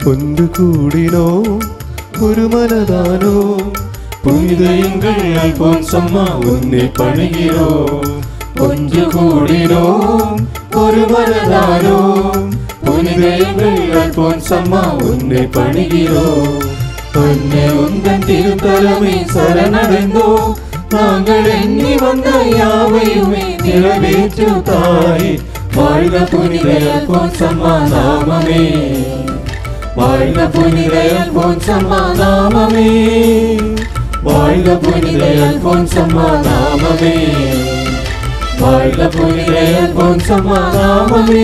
ஒன்று கூடினோ ஒரு மனதானோ புனித எங்கள் அல்போன்சம்மா உன்னை பணிகிறோ ஒன்று கூடினோ ஒரு மனதானோ புனித எங்கள் அல்போன்சம்மா உன்னை பணிகிறோ அன்னை உந்தன் திருத்தலமை சரணடைந்தோ நாங்கள் எண்ணி வந்த யாவையுமே நிறைவேற்று தாய் வாழ்க புனித அல்போன்சம்மா நாமமே வாழ்க புனித அல்போன்சம்மா நாமமே வாழ்க புனித அல்போன்சம்மா நாமமே வாழ்க புனித அல்போன்சம்மா நாமமே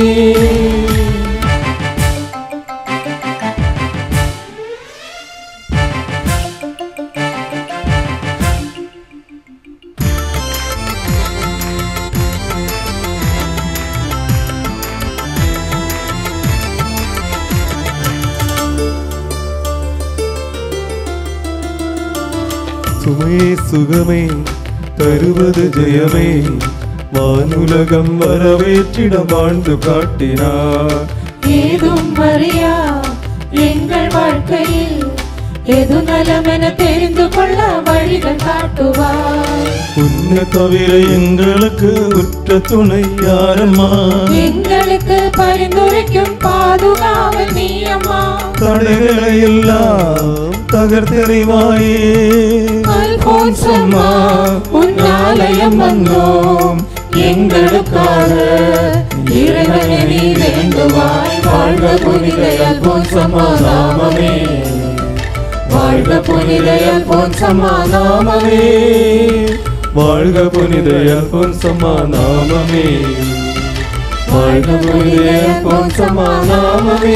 சுமையே சுகமே தருவது ஜெயமே வானுலகம் வரவேற்றிட வாழ்ந்து காட்டினார் ஏதும் மரியா எங்கள் வாழ்க்கையில் எது நலமென தெரிந்து கொள்ள வழிகள் காட்டுவார் உன்னை தவிர எங்களுக்கு உற்ற துணை யாரம்மா எங்களுக்கு பரிந்துரைக்கும் பாதுகாவல் நீ அம்மா தடைகளை எல்லாம் தகர்த்தெறிவாயே அல்போன்சம்மா உன் ஆலயம் வந்தோம் எங்களுக்காக இறைவனை நீ வேண்டுவாய் வாழ்க புனித அல்போன்சம்மா நாமமே வாழ்க புனித அல்போன்சம்மா நாமமே வாழ்க புனித அல்போன்சம்மா நாமமே வாழ்க புனித அல்போன்சம்மா நாமமே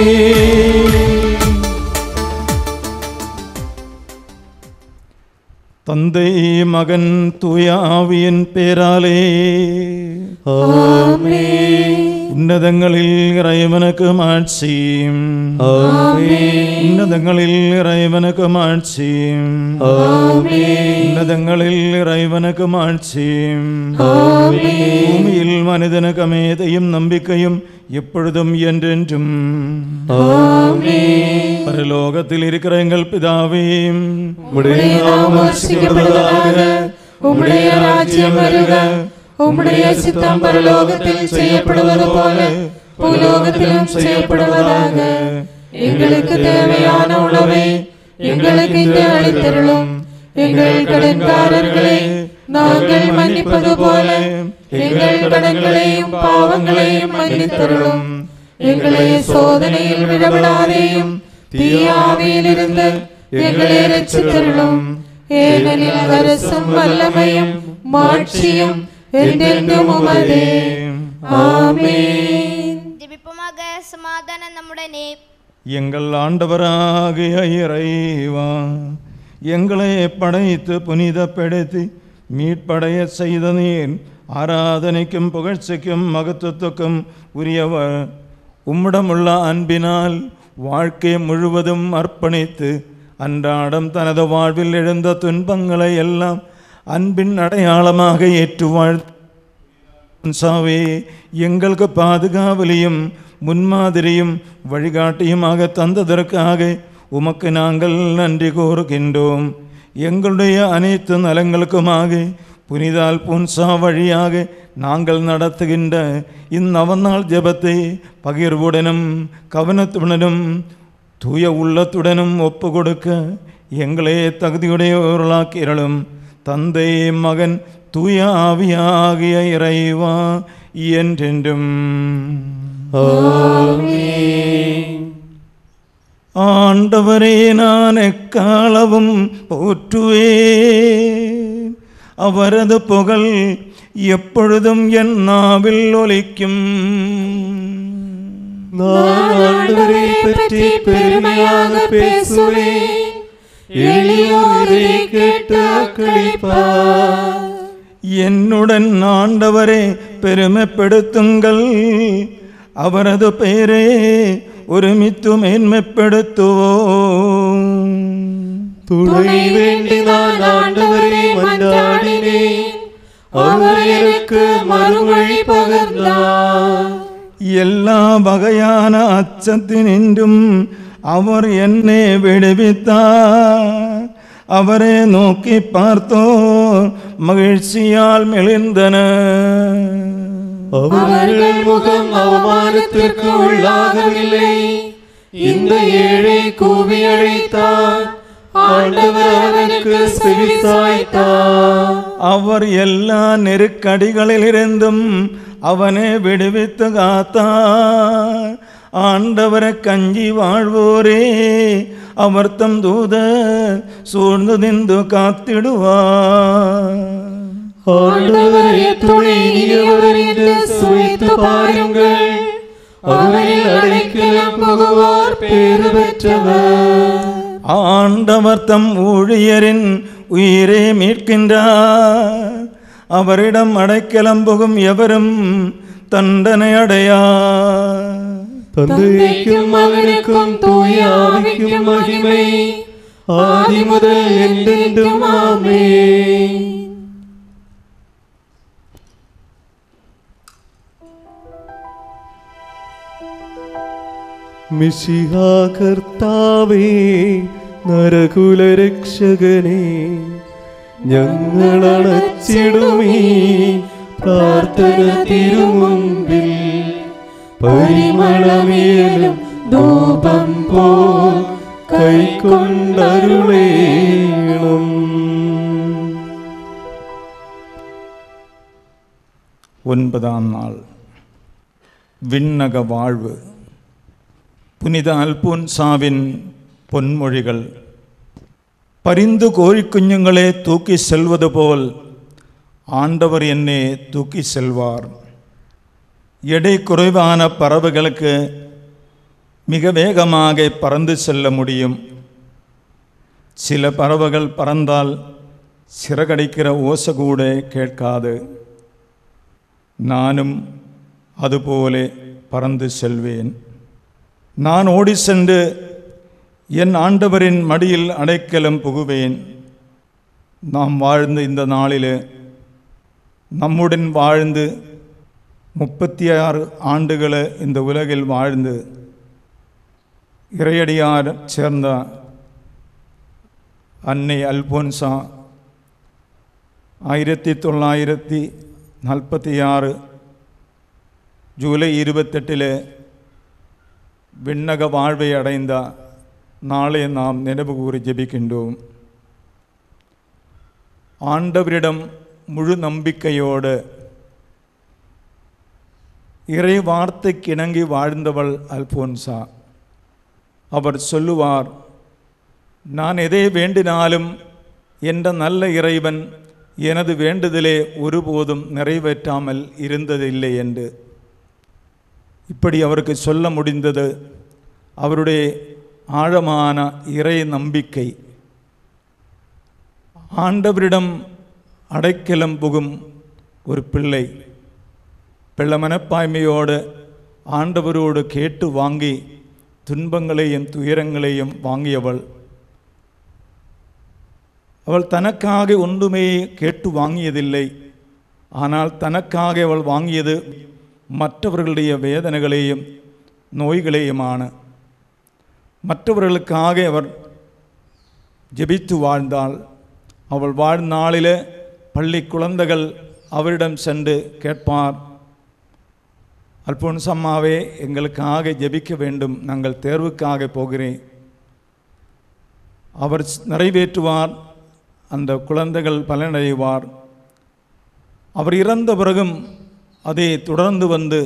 தந்தை மகன் தூய ஆவியின் பேராலே உன்னதங்களில் இறைவனுக்கு மாட்சி உன்னதங்களில் இறைவனுக்கு மாட்சி உன்னதங்களில் இறைவனுக்கு மாட்சி பூமியில் மனிதனுக்கு அமைதியும் நம்பிக்கையும் எப்பொழுதும் என்றென்றும் பரலோகத்தில் இருக்கிற எங்கள் பிதாவே உடைய நாமம் வர்ஷிக்கப்படுவதாக உம்முடைய ராஜ்யம் வருக உம்முடைய சித்தம் பரலோகத்தில் செய்யப்படுவது போல பூலோகத்திலும் செய்யப்படுவதாக எங்களுக்கு தேவையான உணவை எங்களுக்கு இன்று அளித்தருளும் எங்கள் கடன்காரர்களை நாங்கள் மன்னிப்பது போல எங்கள் கடன்களையும் பாவங்களையும் மன்னித்தருளும் எங்களை சோதனையில் விடவிடாதேயும் தீயாவியிலிருந்து எங்களை ரட்சித்தருளும் ஏனெனில் அரசும் வல்லமையும் மாட்சியும் என்றென்றும் உமதே ஆமென் ஜெபிப்போமாக சமாதானம் நம்முடனே எங்கள் ஆண்டவராகிய இறைவா எங்களை படைத்து புனிதப்படுத்தி மீட்படைய செய்த நீர் ஆராதனைக்கும் புகழ்ச்சிக்கும் மகத்துவத்துக்கும் உரியவர் உம்மிடமுள்ள அன்பினால் வாழ்க்கை முழுவதும் அர்ப்பணித்து அன்றாடம் தனது வாழ்வில் எழுந்த துன்பங்களை எல்லாம் அன்பின் அடையாளமாக ஏற்று வாழ் சாவே எங்களுக்கு பாதுகாவலியும் முன்மாதிரியும் வழிகாட்டியுமாக தந்ததற்காக உமக்கு நாங்கள் நன்றி கூறுகின்றோம் எங்களுடைய அனைத்து நலங்களுக்குமாக புனிதால் புன்சா வழியாக நாங்கள் நடத்துகின்ற இந்நவநாள் ஜெபத்தை பகிர்வுடனும் கவனத்துடனும் தூய உள்ளத்துடனும் ஒப்பு கொடுக்க எங்களே தகுதியுடையவர்களாக்கிறளும் தந்தை மகன் தூய ஆவியாகிய இறைவா என்றென்றும் ஆண்டவரே நான் எக்காலவும் போற்றுவேன் அவரது புகழ் எப்பொழுதும் என் நாவில் ஒலிக்கும் நான் ஆண்டவரை பற்றி பெருமையாக பேசுவேன் எளியோரை கேட்டு அக்களிப்பார் என்னுடன் ஆண்டவரே பெருமைப்படுத்துங்கள் அவரது பெயரே ஒருமித்து மேன்மைப்படுத்துவோம் துணை வேண்டி நான் ஆண்டவரை மன்றாடினேன் அவர் எனக்கு மறுமொழி பகர்ந்தார் எல்லா வகையான அச்சத்தினின்றும் அவர் என்னை விடுவித்தார் அவரை நோக்கி பார்த்தோர் மகிழ்ச்சியால் மெலிந்தனர் அவர்கள் முகம் அவமானத்திற்கு உள்ளாகவில்லை இந்த ஏழை கூவி அழைத்தார் ஆண்டவர் அவனுக்கு செவிசாய்த்தார் அவர் எல்லா நெருக்கடிகளிலிருந்தும் அவனை விடுவித்து காத்தார் ஆண்டவரை கஞ்சி வாழ்வோரே அவர் தம் தூத சூழ்ந்து நின்று காத்திடுவார் ஆண்டவரே துணை இனியவர் என்று சுவைத்து பாருங்கள் அவரில் அடைக்கலம் புகுவார் பேறு பெற்றவர் ஆண்டவர் தம் ஊழியரின் உயிரை மீட்கின்றார் அவரிடம் அடைக்கலம் புகும் எவரும் தண்டனை அடையார் தந்தைக்கும் மகனுக்கும் தூய ஆவிக்கும் மகிமை ஆதி முதல் என்றென்றும் ஆமென் മിശിഹാ കർത്താവേ നരകുലരക്ഷകനെ ഞങ്ങളണച്ചിടുമീ പ്രാർത്ഥന തിരുമുമ്പിൽ പരിമളമേലും ധൂപം പോ കൈക്കൊണ്ടരുളേണം ஒன்பதாம் நாள் விண்ணக வாழ்வு புனித அல்போன்சாவின் பொன்மொழிகள் பரிந்து கோழிக்குஞ்சுங்களே தூக்கி செல்வது போல் ஆண்டவர் என்னை தூக்கி செல்வார் எடை குறைவான பறவைகளுக்கு மிக வேகமாக பறந்து செல்ல முடியும் சில பறவைகள் பறந்தால் சிறகடிக்கிற ஓசை கூட கேட்காது நானும் அதுபோல பறந்து செல்வேன் நான் ஓடி சென்று என் ஆண்டவரின் மடியில் அடைக்கலம் புகுவேன் நாம் வாழ்ந்த இந்த நாளில் நம்முடன் வாழ்ந்து முப்பத்தி ஆறு ஆண்டுகளை இந்த உலகில் வாழ்ந்து இறையடியார் சேர்ந்த அன்னை அல்போன்சா ஆயிரத்தி தொள்ளாயிரத்தி நாற்பத்தி ஆறு ஜூலை இருபத்தெட்டில் விண்ணக வாழ்வை அடைந்த நாளை நாம் நினைவு கூறி ஜெபிக்கின்றோம் ஆண்டவரிடம் முழு நம்பிக்கையோடு இறை வார்த்தைக்கு இணங்கி வாழ்ந்தவள் அல்போன்சா அவர் சொல்லுவார் நான் எதை வேண்டினாலும் என்ற நல்ல இறைவன் எனது வேண்டுதலே ஒருபோதும் நிறைவேற்றாமல் இருந்ததில்லை என்று இப்படி அவருக்கு சொல்ல முடிந்தது அவருடைய ஆழமான இறை நம்பிக்கை ஆண்டவரிடம் அடைக்கலம் புகும் ஒரு பிள்ளை பிள்ளை மனப்பாய்மையோடு ஆண்டவரோடு கேட்டு வாங்கி துன்பங்களையும் துயரங்களையும் வாங்கியவள் அவள் தனக்காக ஒன்றுமே கேட்டு வாங்கியதில்லை ஆனால் தனக்காக அவள் வாங்கியது மற்றவர்களுடைய வேதனைகளையும் நோய்களையுமான மற்றவர்களுக்காக அவர் ஜெபித்து வாழ்ந்தாள் அவள் வாழ்நாளில் பள்ளி குழந்தைகள் அவரிடம் சென்று கேட்பார் அல்போன்சம்மாவே எங்களுக்காக ஜெபிக்க வேண்டும் நாங்கள் தேர்வுக்காக போகிறேன் அவர் நிறைவேற்றுவார் அந்த குழந்தைகள் பலனடைவார் அவர் இறந்த பிறகும் அதை தொடர்ந்து வந்து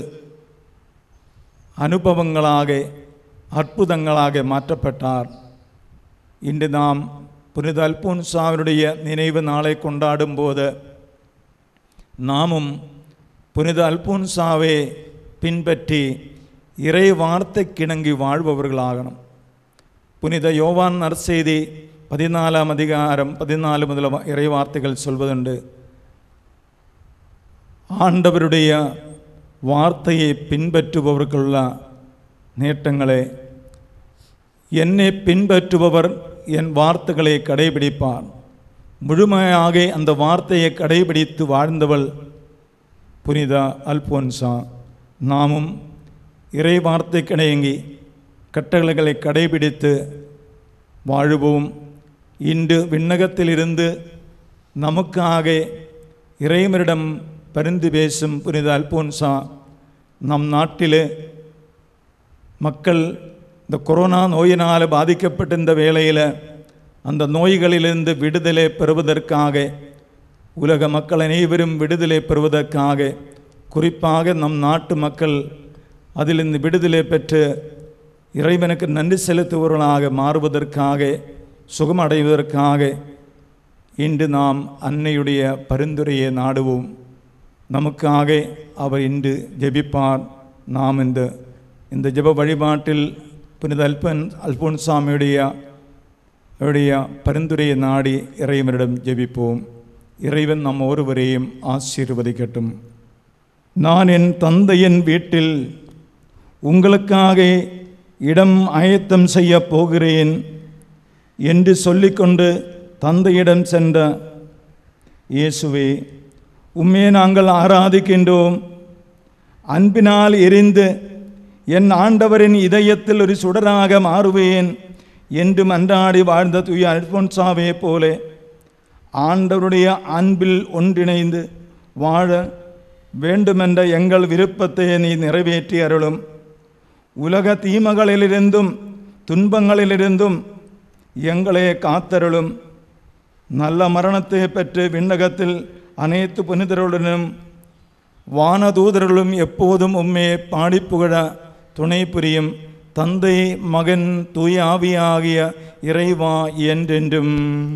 அனுபவங்களாக அற்புதங்களாக மாற்றப்பட்டார் இன்று நாம் புனித அல்போன்சாவினுடைய நினைவு நாளை கொண்டாடும் போது நாமும் புனித அல்போன்சாவை பின்பற்றி இறை வார்த்தைக்கிணங்கி வாழ்பவர்களாகணும் புனித யோவான் நற்செய்தி பதினாலாம் அதிகாரம் பதினாலு முதல் இறை வார்த்தைகள் சொல்வதுண்டு ஆண்டவருடைய வார்த்தையை பின்பற்றுபவர்களுள்ள நேட்டங்களே என்னை பின்பற்றுபவர் என் வார்த்தைகளை கடைபிடிப்பார் முழுமையாக அந்த வார்த்தையை கடைபிடித்து வாழ்ந்தவள் புனித அல்போன்சா நாமும் இறை வார்த்தை கிடையங்கி கட்டளைகளை கடைபிடித்து வாழுவோம் இன்று விண்ணகத்திலிருந்து நமக்காக இறைவனிடம் பரிந்து பேசும் புனித அல்போன்சா நம் நாட்டிலே மக்கள் இந்த கொரோனா நோயினால் பாதிக்கப்பட்ட இந்த வேளையில் அந்த நோய்களிலிருந்து விடுதலை பெறுவதற்காக உலக மக்கள் அனைவரும் விடுதலை பெறுவதற்காக குறிப்பாக நம் நாட்டு மக்கள் அதிலிருந்து விடுதலை பெற்று இறைவனுக்கு நன்றி செலுத்துபவர்களாக மாறுவதற்காக சுகமடைவதற்காக இன்று நாம் அன்னையுடைய பரிந்துரையை நாடுவோம் நமக்காக அவர் இன்று ஜெபிப்பார் நாம் இந்த இந்த ஜெப வழிபாட்டில் புனித அல்பன் அல்போன்சாமியுடைய அவருடைய பரிந்துரையை நாடி இறைவனிடம் ஜெபிப்போம் இறைவன் நம் ஒருவரையும் ஆசீர்வதிக்கட்டும் நான் என் தந்தையின் வீட்டில் உங்களுக்காக இடம் ஆயத்தம் செய்ய போகிறேன் என்று சொல்லிக்கொண்டு தந்தையிடம் சென்ற இயேசுவே உம்மே நாங்கள் ஆராதிக்கின்றோம் அன்பினால் எரிந்து என் ஆண்டவரின் இதயத்தில் ஒரு சுடராக மாறுவேன் என்று மன்றாடி வாழ்ந்த தூய அல்போன்சாவே போல ஆண்டவருடைய அன்பில் ஒன்றிணைந்து வாழ வேண்டுமென்ற எங்கள் விருப்பத்தை நீ நிறைவேற்றி அருளும் உலக தீமைகளிலிருந்தும் துன்பங்களிலிருந்தும் எங்களை காத்தருளும் நல்ல மரணத்தை பெற்று விண்ணகத்தில் அனைத்து புனிதர்களுடனும் வானதூதர்களும் எப்போதும் உம்மே பாடிப்புகழ துணை புரியும் தந்தை மகன் தூய ஆவியாகிய இறைவா என்றென்றும்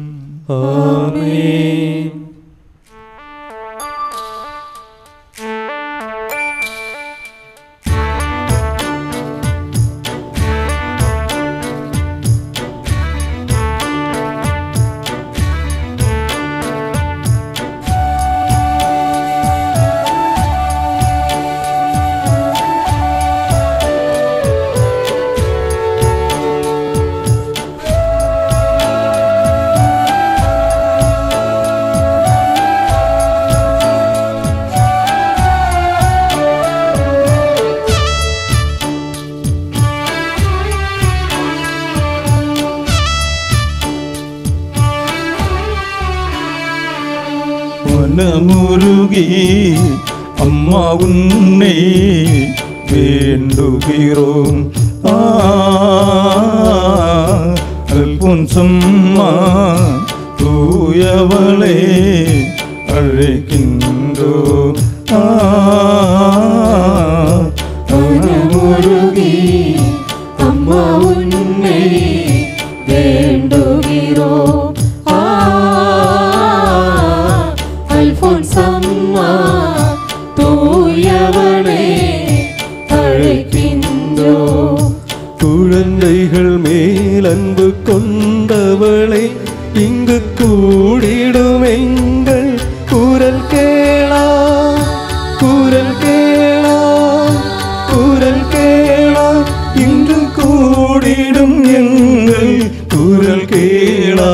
ஆமென் மனமுருகி அம்மா உன்னை வேண்டுகிறோம் ஆ, அல்பொன்சம்மா தூயவளே அழைக்கின்றோம் ஆ, மனமுருகி அம்மா உன்னை வேண்டுகிறோம் ஆ அல்போன்ஸ் அம்மா தூயவளே அழைக்கின்றோம் குழந்தைகள் மேல் அன்பு கொண்டவளை இங்கு கூடிடும் எங்கள் குரல் கேளா குரல் கேளா குரல் கேளா இங்கு கூடிடும் எங்கள் குரல் கேளா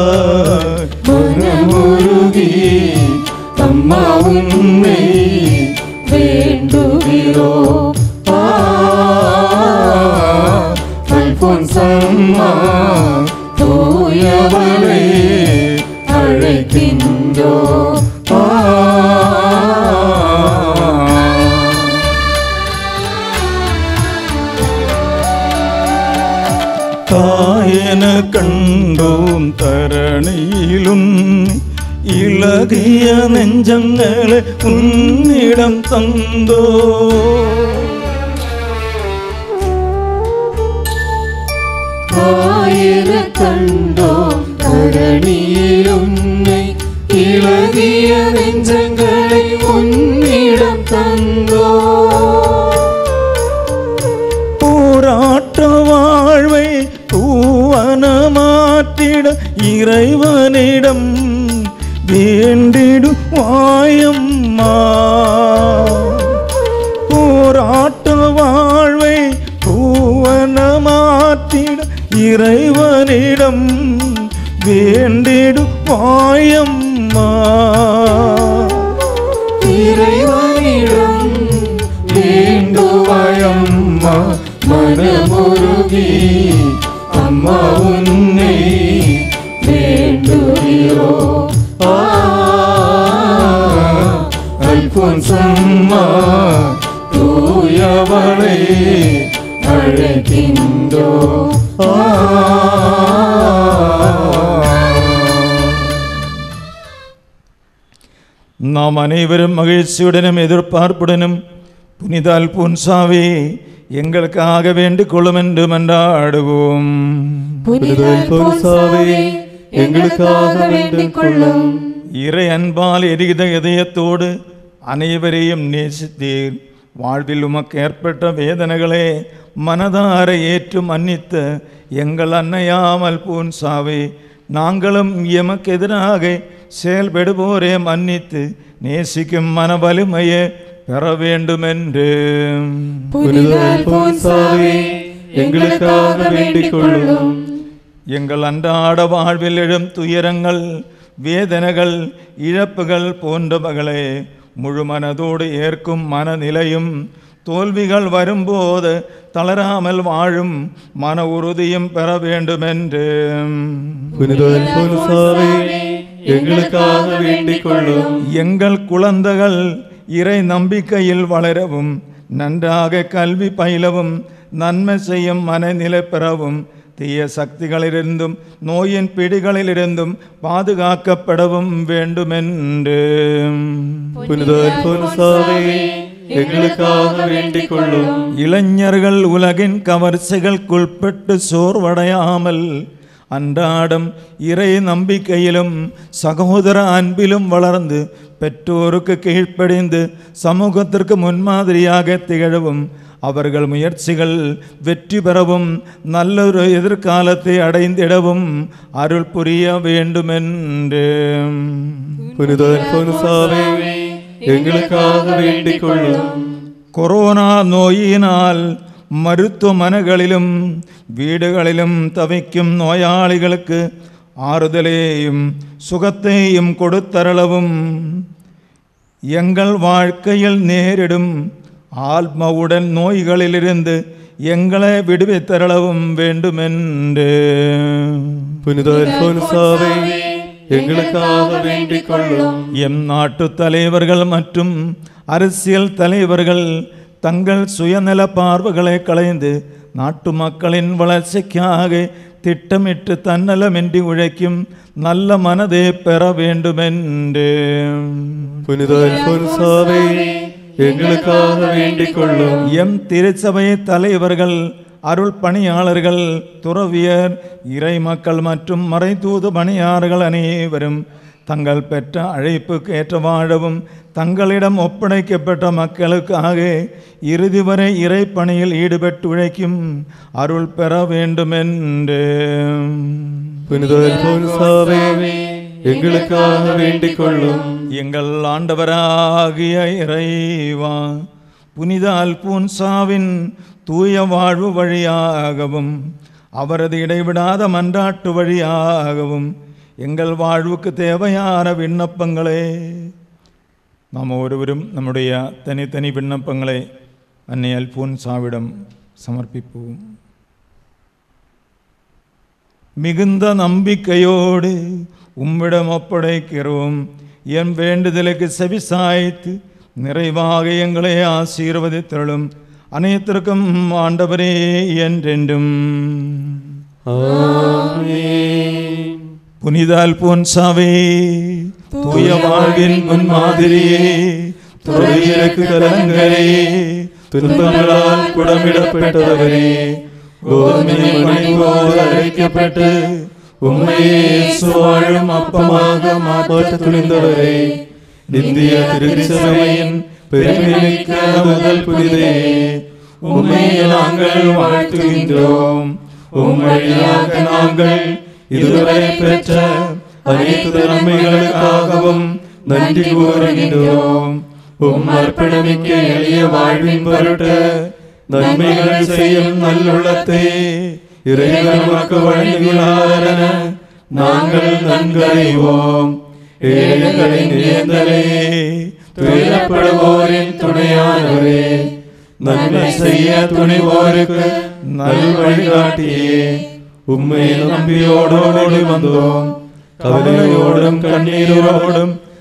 மனமுருகி அம்மா உன்னை வேண்டுகிறோம் ஆ அல்போன்ஸ் அம்மா தூயவளே அழைக்கின்றோம் ஆ தாயன கண்டோம் தரணியிலும் இளகிய நெஞ்சங்களை உன்னிடம் தந்தோ ஆயிர கண்டோம் கரணியில் உன்னை இளகிய நெஞ்சங்களை உன்னிடம் தந்தோ போராட்ட வாழ்வை பூவன மாற்றிட இறைவனிடம் வேண்டிடும் வாயம்மா போராட்ட வாழ்வை பூவன மாற்றிட இறைவனிடம் வேண்டிடும் வாயம்மா இறைவனிடம் வேண்டுவாயம்மா மனமுருகி போன் சும்மா தூயவளே அழைக்கின்றோ நாம் அனைவரும் மகிழ்ச்சியுடனும் எதிர்பார்ப்புடனும் புனித அல்போன்சாவே எங்களுக்காக வேண்டிக் கொள்ளும் என்று மன்றாடுவோம் புனித அல்போன்சாவே எங்களுக்காக வேண்டிக் கொள்ளும் இறை அன்பால் எரிகிற இதயத்தோடு அனைவரையும் நேசித்தீர் வாழ்வில் உமக்கு ஏற்பட்ட வேதனைகளே மனதார ஏற்று மன்னித்த எங்கள் அன்னையாமல் பூன்சாவே நாங்களும் எமக்கு எதிராக செயல்படுவோரே மன்னித்து நேசிக்கும் மன வலிமையை பெற வேண்டுமென்று புனித அல்போன்சாவே எங்களுக்காக வேண்டிக் கொள்ளும் எங்கள் அன்றாட வாழ்வில் எழும் துயரங்கள் வேதனைகள் இழப்புகள் போன்றவர்களே முழு மனதோடு ஏற்கும் மனநிலையும் தோல்விகள் வரும்போது தளராமல் வாழும் மன உறுதியும் பெற வேண்டுமென்று புனித அல்போன்சாவே எங்களுக்காக வேண்டிக் கொள்ளும் எங்கள் குழந்தைகள் இறை நம்பிக்கையில் வளரவும் நன்றாக கல்வி பயிலவும் நன்மை செய்யும் மனநிலை பெறவும் தீய சக்திகளிலிருந்தும் நோயின் பிடிகளிலிருந்தும் பாதுகாக்கப்படவும் வேண்டுமென்று புனித அல்போன்சாவே எங்களுக்காக வேண்டிக் கொள்ளும் இளைஞர்கள் உலகின் கவர்ச்சிகளுக்குட்பட்டு சோர்வடையாமல் அன்றாடம் இறை நம்பிக்கையிலும் சகோதர அன்பிலும் வளர்ந்து பெற்றோருக்கு கீழ்ப்படிந்து சமூகத்திற்கு முன்மாதிரியாக திகழவும் அவர்கள் முயற்சிகள் வெற்றி பெறவும் நல்லொரு எதிர்காலத்தை அடைந்திடவும் அருள் புரிய வேண்டுமென்று புனித அல்போன்சாவே எங்களுக்காக வேண்டிக் கொள்ளும் கொரோனா நோயினால் மருத்துவமனைகளிலும் வீடுகளிலும் தவிக்கும் நோயாளிகளுக்கு ஆறுதலையும் சுகத்தையும் கொடுத்தரளவும் எங்கள் வாழ்க்கையில் நேரிடும் ஆத்மவுடன் நோய்களிலிருந்து எங்களை விடுவித்தரளவும் வேண்டுமென்று புனித அல்போன்சாவே எங்களுக்காக வேண்டிக் கொள்ளும் எம் நாட்டு தலைவர்கள் மற்றும் அரசியல் தலைவர்கள் தங்கள் சுயநல பார்வைகளை களைந்து நாட்டு மக்களின் வளர்ச்சிக்காக திட்டமிட்டு தன்னலமின்றி உழைக்கும் நல்ல மனதை பெற வேண்டுமென்று புனித அல்போன்சாவே எங்களுக்காக வேண்டிக் கொள்ளும் எம் திருச்சபை தலைவர்கள் அருள் பணியாளர்கள் துறவியர் இறை மக்கள் மற்றும் மறைதூது பணியாளர்கள் அனைவரும் தங்கள் பெற்ற அழைப்புக்கு ஏற்ற வாழவும் தங்களிடம் ஒப்படைக்கப்பட்ட மக்களுக்காக இறுதி வரை இறை பணியில் ஈடுபட்டு உழைக்கும் அருள் பெற வேண்டுமென்று புனித அல்போன்சாவே எங்களுக்காக வேண்டிக் கொள்ளும் எங்கள் ஆண்டவராகிய இறைவா புனித அல்பூன்சாவின் தூய வாழ்வு வழியாகவும் அவரது இடைவிடாத மன்றாட்டு வழியாகவும் எங்கள் வாழ்வுக்கு தேவையான விண்ணப்பங்களே நாம் ஒருவரும் நம்முடைய தனித்தனி விண்ணப்பங்களை அன்னை அல்போன்சாவிடம் சமர்ப்பிப்போம் மிகுந்த நம்பிக்கையோடு உம்மிடம் ஒப்படைக்கிறோம் என் வேண்டுதலுக்கு செவிசாய்த்து நிறைவாக எங்களை ஆசீர்வதித்தருளும் அனைத்திற்கும் ஆண்டவரே என்றென்றும் ஆமென். புனித அல்போன்சாவே தூய வாழ்வின் முன்மாதிரியே துறையிற்கு கலங்களே துன்பங்களால் குடமிடப்பட்டவரே கோதுமை மணி போல் அழைக்கப்பட்டு உண்மையே சுவாழும் அப்பமாக மாற்ற துணிந்தவரே இந்திய திருச்சபையின் பெருமைமிக்க முதல் புனிதே உண்மையை நாங்கள் வாழ்த்துகின்றோம் உண்மையாக நாங்கள் இதுவரை பெற்ற அனைத்து நன்மைகளுக்காகவும் நன்றி கூறுகின்றோம் உம் அர்ப்பணமிக்க எளிய வாழ்வின் பொருட்டு நன்மைகள் செய்யும் நல்லுள்ளத்தை இறைவன் நமக்கு வழங்குகிறார் என நாங்கள் நன்கறிவோம் ஏழைகளின் நேர்ந்தலே துயரப்படுவோரின் துணையானவரே நன்மை செய்ய துணிவோருக்கு நல் வழிகாட்டியே உம்மை நம்பியோடோடி வந்தோம் கவலையோடும் கண்ணீரோடும்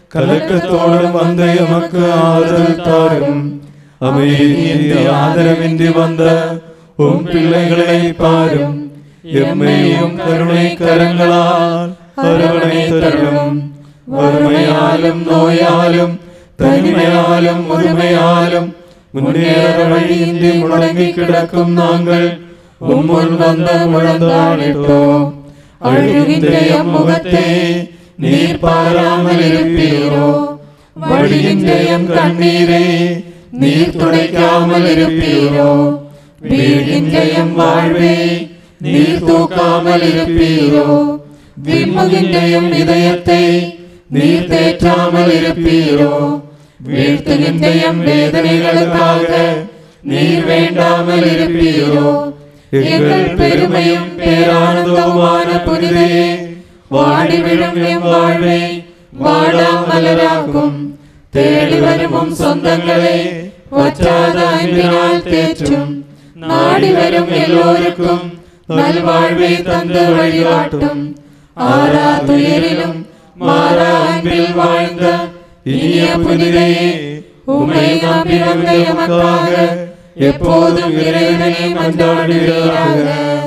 கலக்கத்தோடு வந்த எமக்கு ஆறுதல் தாரும் அமைதியின்றி ஆதரவின்றி வந்த உம் பிள்ளைகளை பாரும் எம்மையும் கருணை கரங்களால் அரவணைத்தருளும் வறுமையாலும் நோயாலும் தனிமையாலும் முதுமையாலும் முன்னேற வழியின்றி முடங்கி கிடக்கும் நாங்கள் உம்முன் வந்த முழந்தாளிட்டோம் அழுகின்ற எம் முகத்தை நீர் பாராமல் இருப்பீரோ வழிகின்ற எம் கண்ணீரை நீர் துடைக்காமல் இருப்பீரோ வீழ்கின்ற எம் வாழ்வை நீர் தூக்காமல் இருப்பீரோ விம்முகின்ற எம் இதயத்தை நீர் தேற்றாமல் இருப்பீரோ வீழ்த்துகின்ற எம் வேதனைகளுக்காக நீர் வேண்டாமல் இருப்பீரோ எங்கள் பெருமையும் பேரானந்தவுமான புனிதையே வாடி விழும் எம் வாழ்வை வாடாமலராக்கும் தேடி வரும் உம் சொந்தங்களை வற்றாத அன்பினால் தேற்றும் நாடி வரும் எல்லோருக்கும் நல்வாழ்வை தந்து வழிகாட்டும் ஆறா துயரிலும் மாறா அன்பில் வாழ்ந்த இனிய புனிதையே உம்மை நம்பி வந்த எமக்காக எப்போதும் இறைவனை மன்றாடுகிறாக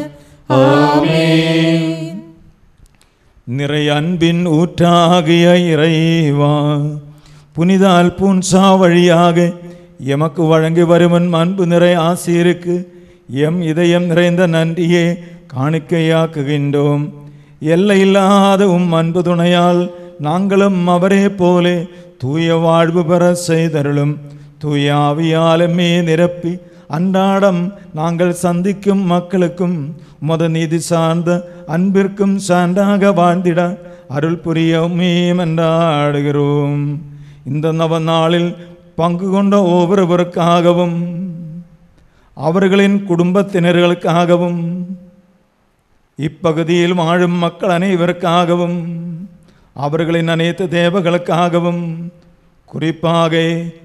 ஆமென் நிறை அன்பின் ஊற்றாகிய இறைவா புனிதால் பூன்சா வழியாக எமக்கு வழங்கி வருவன் அன்பு நிறை ஆசிரியருக்கு எம் இதயம் நிறைந்த நன்றியே காணிக்கையாக்குகின்றோம் எல்லையில்லாத உம் அன்பு துணையால் நாங்களும் அவரே போலே தூய வாழ்வு பெற செய்தருளும் தூய ஆவியாலுமே நிரப்பி அன்றாடம் நாங்கள் சந்திக்கும் மக்களுக்கும் மத நீதி சார்ந்த அன்பிற்கும் சான்றாக வாழ்ந்திட அருள் புரியவுமே என்றாடுகிறோம் இந்த நவ நாளில் பங்கு கொண்ட ஒவ்வொருவருக்காகவும் அவர்களின் குடும்பத்தினர்களுக்காகவும் இப்பகுதியில் வாழும் மக்கள் அனைவருக்காகவும் அவர்களின் அனைத்து தேவர்களுக்காகவும் குறிப்பாக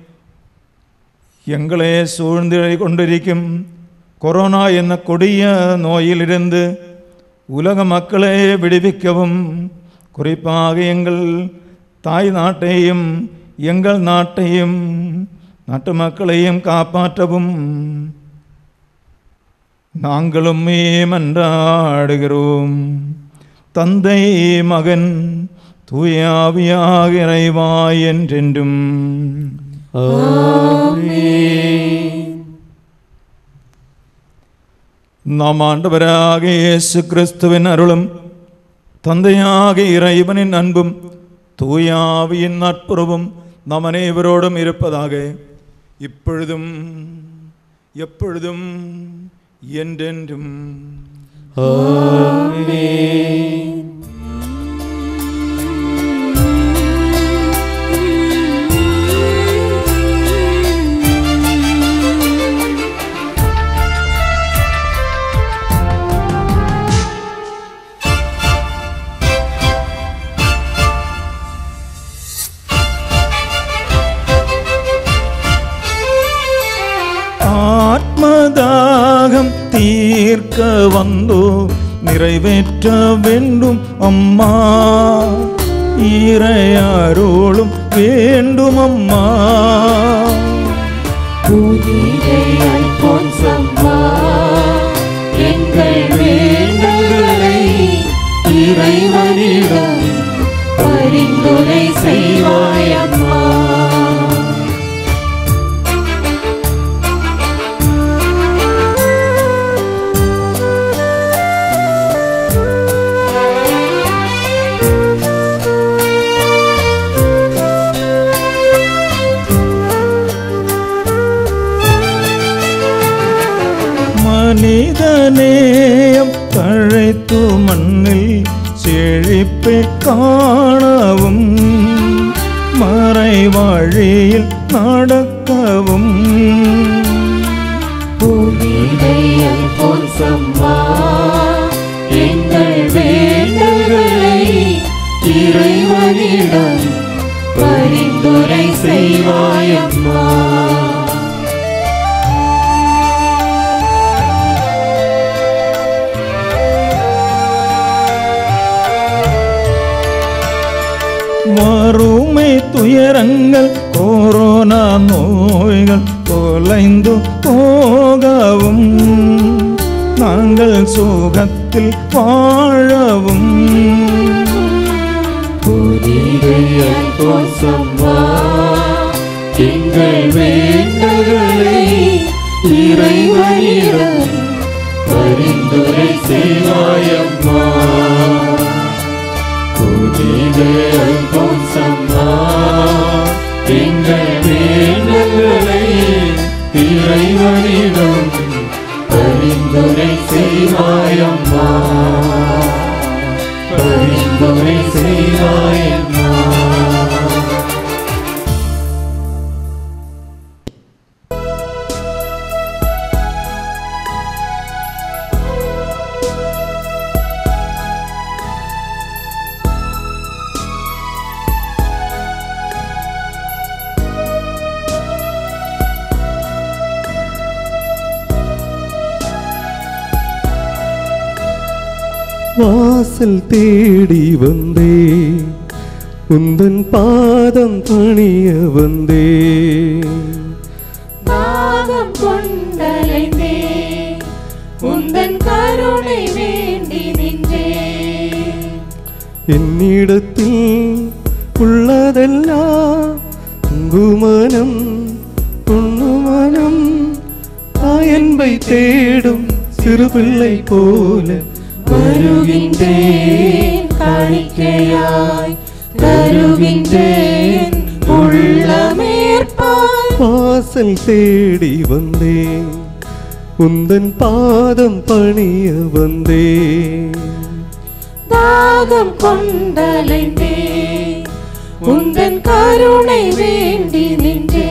எங்களே சூழ்ந்து கொண்டிருக்கும் கொரோனா என்ற கொடிய நோயிலிருந்து உலக மக்களை விடுவிக்கவும் குறிப்பாக எங்கள் தாய் நாட்டையும் எங்கள் நாட்டையும் நாட்டு மக்களையும் காப்பாற்றவும் நாங்களும் மன்றாடுகிறோம் தந்தை மகன் தூயாவியாக இறைவாய் என்றென்றும் நாம் ஆண்டவராக இயேசு கிறிஸ்துவின் அருளும் தந்தையாக இறைவனின் அன்பும் தூயாவியின் நட்புறவும் நம் அனைவரோடும் இருப்பதாக இப்பொழுதும் எப்பொழுதும் என்றென்றும் ஆத்மதாகம் தீர்க்க வந்தோ நிறைவேற்ற வேண்டும் அம்மா ஈரையாரோளும் வேண்டும் அம்மா புனிதை அல்போன்சம்மா, எங்கள் வேண்டுதலை இறைவனிடம் பரிந்துரை செய்வாயம்மா மனிதநேயம் தழைத்து மண்ணில் செழிப்பை காணவும் மறை வழியில் நடக்கவும் புனிதை அல்போன்சம்மா, எங்கள் வேண்டுதலை இறைவனிடம் பரிந்துரை செய்வாயம்மா வறுமை துயரங்கள் கொரோனா நோய்கள் தொலைந்து போகவும் நாங்கள் சுகத்தில் வாழவும் எங்கள் வேண்டுகளை இறைவனிடம் பரிந்துரை செய்வாயம்மா புனித அல்போன்சம்மா எங்கள் வேண்டுகளை இறைவனிடம் பரிந்துரை செய்வாயம்மா பரிந்துரை செய்வாயம்மா வாசல் தேடி வந்தே உந்தன் பாதம் பணிய வந்தே தாகம் கொண்டலைந்தே உந்தன் கருணை வேண்டி நின்றே என்னிடத்தில் உள்ளதெல்லாம் குமனம் பொண்ணுமனம் தாயன்பை தேடும் சிறு பிள்ளை போல வருகின்றேன் காணிக்கையாய் தருகின்றேன் உள்ளமேற்பாய் வாசல் தேடி வந்தேன் உந்தன் பாதம் பணிய வந்தேன் தாகம் கொண்டலைந்தே உந்தன் கருணை வேண்டி நின்றே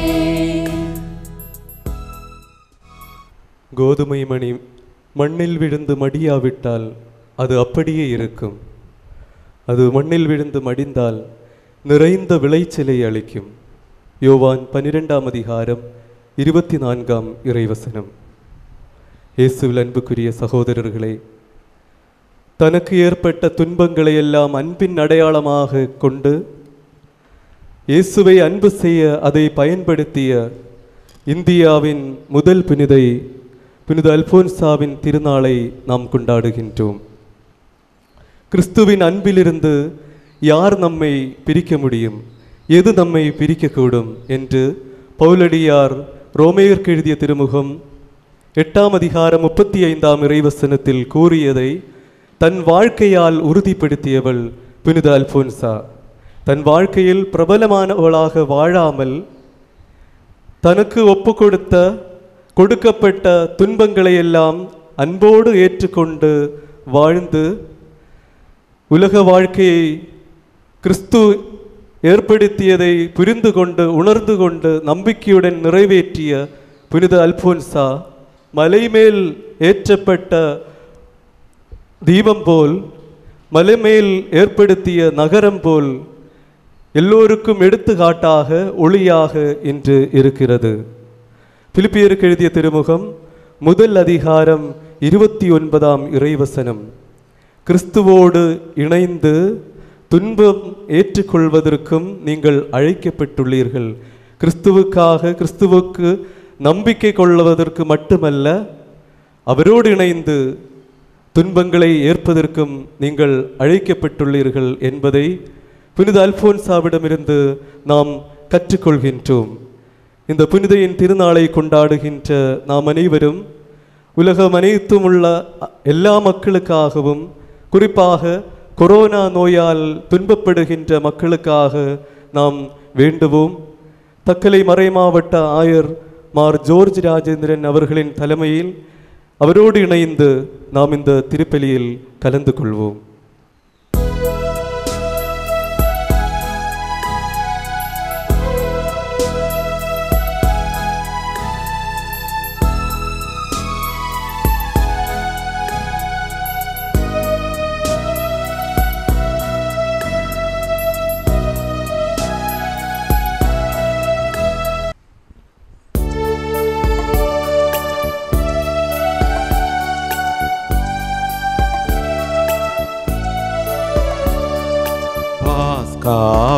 கோதுமை மணி மண்ணில் விழுந்து மடியாவிட்டால் அது அப்படியே இருக்கும் அது மண்ணில் விழுந்து மடிந்தால் நிறைந்த விளைச்சலை அளிக்கும் யோவான் பன்னிரெண்டாம் அதிகாரம் இருபத்தி நான்காம் இறைவசனம் இயேசுவில் அன்புக்குரிய சகோதரர்களே தனக்கு ஏற்பட்ட துன்பங்களை எல்லாம் அன்பின் அடையாளமாக கொண்டு இயேசுவை அன்பு செய்ய அதை பயன்படுத்திய இந்தியாவின் முதல் புனிதை புனித அல்போன்சாவின் திருநாளை நாம் கொண்டாடுகின்றோம் கிறிஸ்துவின் அன்பிலிருந்து யார் நம்மை பிரிக்க முடியும் எது நம்மை பிரிக்கக்கூடும் என்று பவுலடியார் ரோமேயருக்கு எழுதிய திருமுகம் எட்டாம் அதிகாரம் முப்பத்தி ஐந்தாம் இறைவசனத்தில் கூறியதை தன் வாழ்க்கையால் உறுதிப்படுத்தியவள் புனித அல்போன்சா தன் வாழ்க்கையில் பிரபலமானவளாக வாழாமல் தனக்கு ஒப்பு கொடுத்த கொடுக்கப்பட்ட துன்பங்களை எல்லாம் அன்போடு ஏற்றுக்கொண்டு வாழ்ந்து உலக வாழ்க்கையை கிறிஸ்து ஏற்படுத்தியதை புரிந்து கொண்டு உணர்ந்து கொண்டு நம்பிக்கையுடன் நிறைவேற்றிய புனித அல்போன்சா மலைமேல் ஏற்றப்பட்ட தீபம் போல் மலைமேல் ஏற்படுத்திய நகரம் போல் எல்லோருக்கும் எடுத்துக்காட்டாக ஒளியாக இன்று இருக்கிறது பிலிப்பியருக்கு எழுதிய திருமுகம் முதல் அதிகாரம் இருபத்தி ஒன்பதாம் இறைவசனம் கிறிஸ்துவோடு இணைந்து துன்பம் ஏற்றுக்கொள்வதற்கும் நீங்கள் அழைக்கப்பட்டுள்ளீர்கள் கிறிஸ்துவுக்காக கிறிஸ்துவுக்கு நம்பிக்கை கொள்வதற்கு மட்டுமல்ல அவரோடு இணைந்து துன்பங்களை ஏற்பதற்கும் நீங்கள் அழைக்கப்பட்டுள்ளீர்கள் என்பதை புனித அல்போன்சாவிடமிருந்து நாம் கற்றுக்கொள்கின்றோம் இந்த புனிதையின் திருநாளை கொண்டாடுகின்ற நாம் அனைவரும் உலகம் அனைத்தும் உள்ள எல்லா மக்களுக்காகவும் குறிப்பாக கொரோனா நோயால் துன்பப்படுகின்ற மக்களுக்காக நாம் வேண்டுவோம் தக்கலை மறைமாவட்ட ஆயர் மார் ஜோர்ஜ் ராஜேந்திரன் அவர்களின் தலைமையில் அவரோடு இணைந்து நாம் இந்த திருப்பலியில் கலந்து கொள்வோம்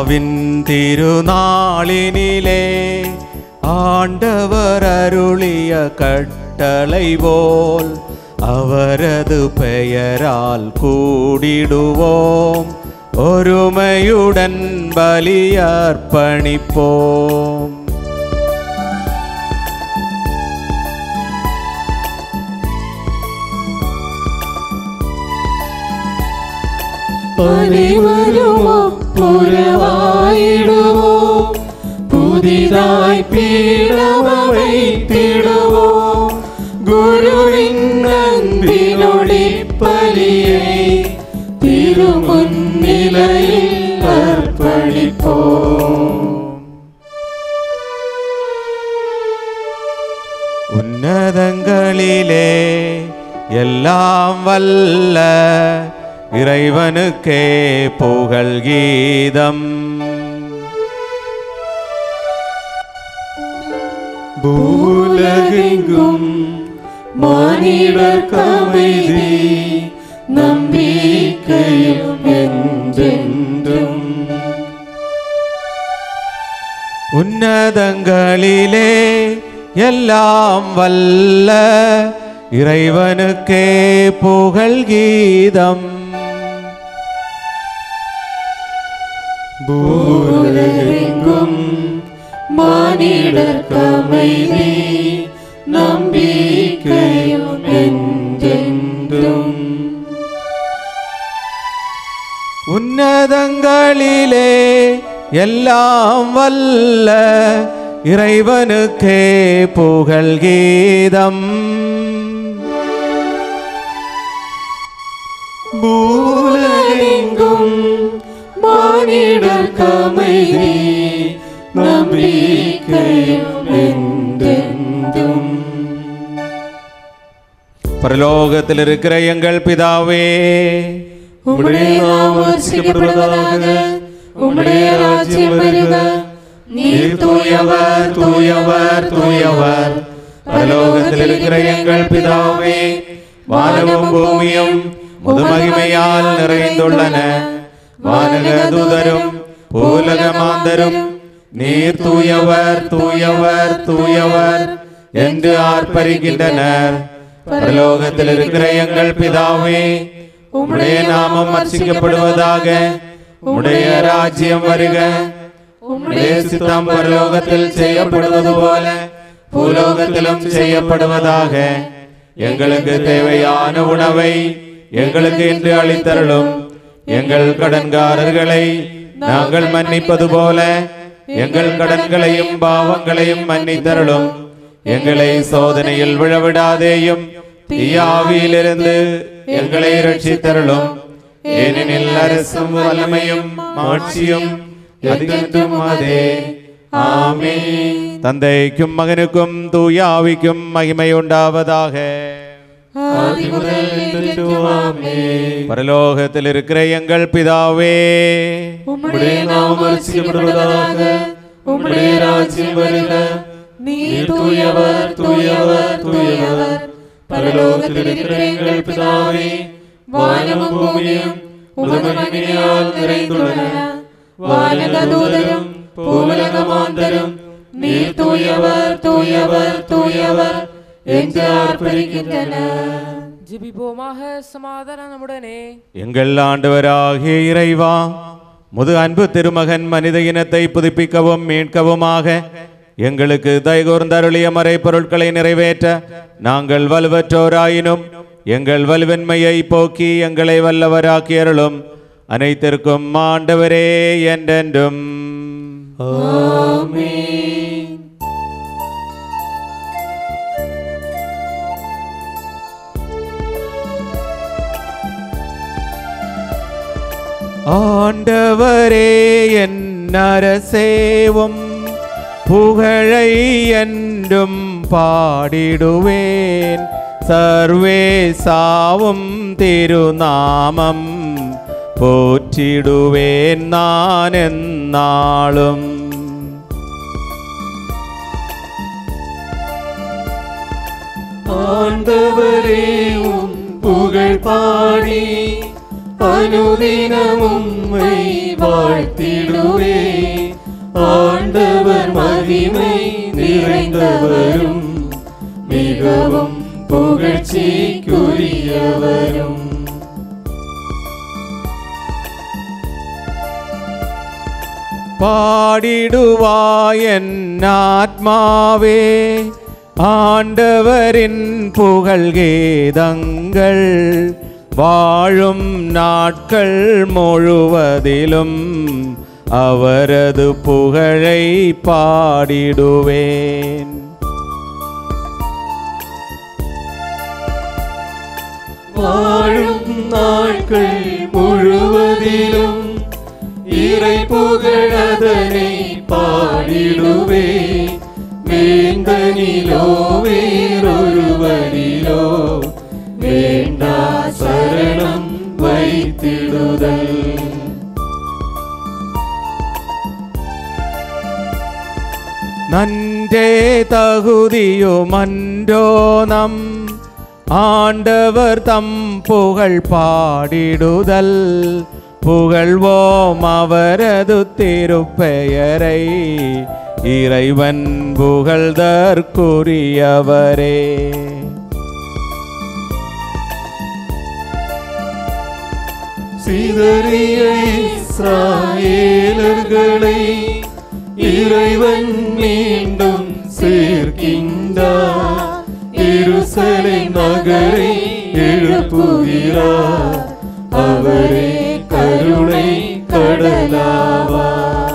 வாழ்வின் திருநாளினிலே ஆண்டவர் அருளிய கட்டளை போல் அவரது பெயரால் கூடிடுவோம் ஒருமையுடன் பலியர்ப்பணிப்போம் அனைவரும் ஒப்புரவாயிடுவோம் புதிதாய் பீடமை திடுவோம் குருவின் அன்பினொடி பலியை திருமுன்னிலையில் அர்ப்பணிப்போம் உன்னதங்களிலே எல்லாம் வல்ல இறைவனுக்கே புகழ் கீதம் பூலகெங்கும் மானிடர் கமைதி நம்பிக்கையும் என்றென்றும் உன்னதங்களிலே எல்லாம் வல்ல இறைவனுக்கே புகழ் கீதம் பூலகெங்கும் மானிடர் கமைதி நம்பிக்கையும் என்றென்றும் உன்னதங்களிலே எல்லாம் வல்ல இறைவனுக்கே புகழ் கீதம் பூலகெங்கும் மானிடர் கமைதி நம்பிக்கையும் என்றென்றும் பரலோகத்தில் இருக்கிற எங்கள் பிதாவே உம்முடைய நாமம் வர்ஷிக்கப்படுவதாக உம்முடைய ராஜ்யம் வருக நீர் தூயவர் தூயவர் தூயவர் பரலோகத்தில் இருக்கிற எங்கள் பிதாவே வானமும் பூமியும் முதுமகிமையால் நிறைந்துள்ளன வானக தூதரும் பூலக மாந்தரும் நீர் தூயவர் தூயவர் தூயவர் என்று ஆர்ப்பரிக்கின்றனர் பரலோகத்தில் இருக்கிற எங்கள் பிதாவே உம்முடைய நாமம் அர்ச்சிக்கப்படுவதாக உம்முடைய ராஜ்யம் வருக உம்முடைய சித்தம் பரலோகத்தில் செய்யப்படுவது போல பூலோகத்திலும் செய்யப்படுவதாக எங்களுக்கு தேவையான உணவை எங்களுக்கு இன்று அளித்தருளும் எங்கள் கடன்காரர்களை நாங்கள் மன்னிப்பது போல எங்கள் கடன்களையும் பாவங்களையும் மன்னித்தருளும் எங்களை சோதனையில் விழவிடாதேயும் தீயாவியிலிருந்து எங்களை ரட்சித்தருளும் ஏனெனில் அரசும் வல்லமையும் மாட்சியும் அதிகத்தும் அதே ஆமே தந்தைக்கும் மகனுக்கும் தூயாவிக்கும் மகிமை உண்டாவதாக ஆதி முதல் என்றென்றும் ஆமென். பரலோகத்தில் இருக்கிற எங்கள் பிதாவே உம்முடைய நாமம் வர்ஷிக்கப்படுவதாக உம்முடைய ராஜ்யம் வருக நீர் தூயவர் தூயவர் தூயவர் பரலோகத்தில் இருக்கிற எங்கள் பிதாவே வானமும் பூமியும் உமது மகிமையால் நிறைந்துள்ளன வானக தூதரும் பூவுலக மாந்தரும் நீர் தூயவர் தூயவர் தூயவர் என்று ஆர்ப்பரிக்கின்றனர் ஜெபிப்போமாக சமாதானம் நம்முடனே எங்கள் ஆண்டவராகிய இறைவா முது அன்பு திருமகன் மனித இனத்தை புதுப்பிக்கவும் மீட்கவுமாக எங்களுக்கு தைகூர்ந்தருளிய மறைப்பொருட்களை நிறைவேற்ற நாங்கள் வலுவற்றோராயினும் எங்கள் வலுவன்மையை போக்கி எங்களை வல்லவராக்கியருளும் அனைத்திற்கும் ஆண்டவரே என்றென்றும் ஆண்டவரே என் அரசேவும் புகழை என்றும் பாடிடுவேன் சர்வேசாவும் திருநாமம் போற்றிடுவேன் நான் என்னாலும் ஆண்டவரே உம் புகழ் பாடி அனுதினமும்மை வாழ்த்திடுவே ஆண்டவர் மகிமை நிறைந்தவரும் மிகவும் புகழ்ச்சிக்குரியவரும் பாடிடுவாயன் ஆத்மாவே ஆண்டவரின் புகழ் கீதங்கள் வாழும் நாட்கள் முழுவதிலும் அவரது புகழை பாடிடுவேன் வாழும் நாட்கள் முழுவதிலும் இறை புகழதனை பாடிடுவே வேந்தனிலோ வேறொருவரிலோ வேண்டா சரணம் வைத்திடுதல் நன்றே தகுதியுமன்றோ நம் ஆண்டவர் தம் புகழ் பாடிடுதல் புகழ்வோம் அவரது திருப்பெயரை இறைவன் புகழ்தற்குரியவரே சிதறிய இஸ்ராயேலர்களை இறைவன் மீண்டும் சேர்க்கின்றார் எருசலேம் நகரை எழுப்புகிறார் அவரே கருணை கடலாவார்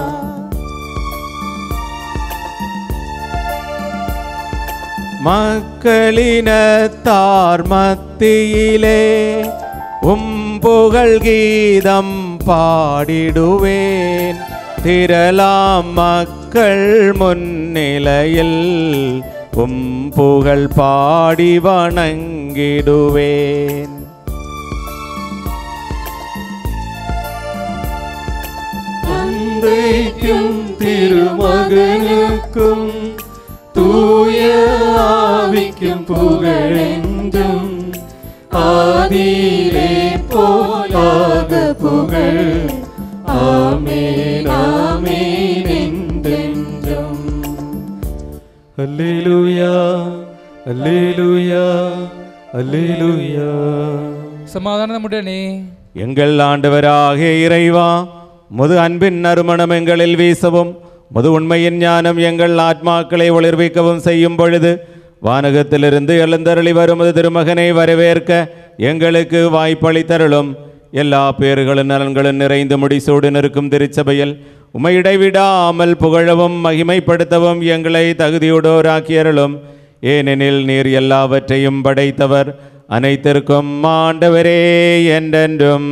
மக்களினத்தார் மத்தியிலே உம் புகழ் கீதம் பாடிடுவேன் திரளாம் மக்கள் முன்னிலையில் உம் புகழ் பாடி வணங்கிடுவேன் தந்தைக்கும் திருமகனுக்கும் தூய ஆவிக்கும் புகழென்றும் ஆதியிலே போலாக புகழ் ஆமேன் ஆமேன் என்றென்றும் அல்லேலூயா அல்லேலூயா அல்லேலூயா சமாதானம் நம்முடனே எங்கள் ஆண்டவராகிய இறைவா முது அன்பின் நறுமணம் எங்களில் வீசவும் முது உண்மையின் ஞானம் எங்கள் ஆத்மாக்களை ஒளிர்விக்கவும் செய்யும் பொழுது வானகத்திலிருந்து எழுந்தருளி வருமது திருமகனை வரவேற்க எங்களுக்கு வாய்ப்பளித்தருளும் எல்லா பேறுகளும் நலன்களும் நிறைந்து முடிசூடு நிற்கும் திருச்சபையில் உமை இடைவிடாமல் புகழவும் மகிமைப்படுத்தவும் எங்களை தகுதியுடோராக்கியருளும் ஏனெனில் நீர் எல்லாவற்றையும் படைத்தவர் அனைத்திற்கும் ஆண்டவரே என்றென்றும்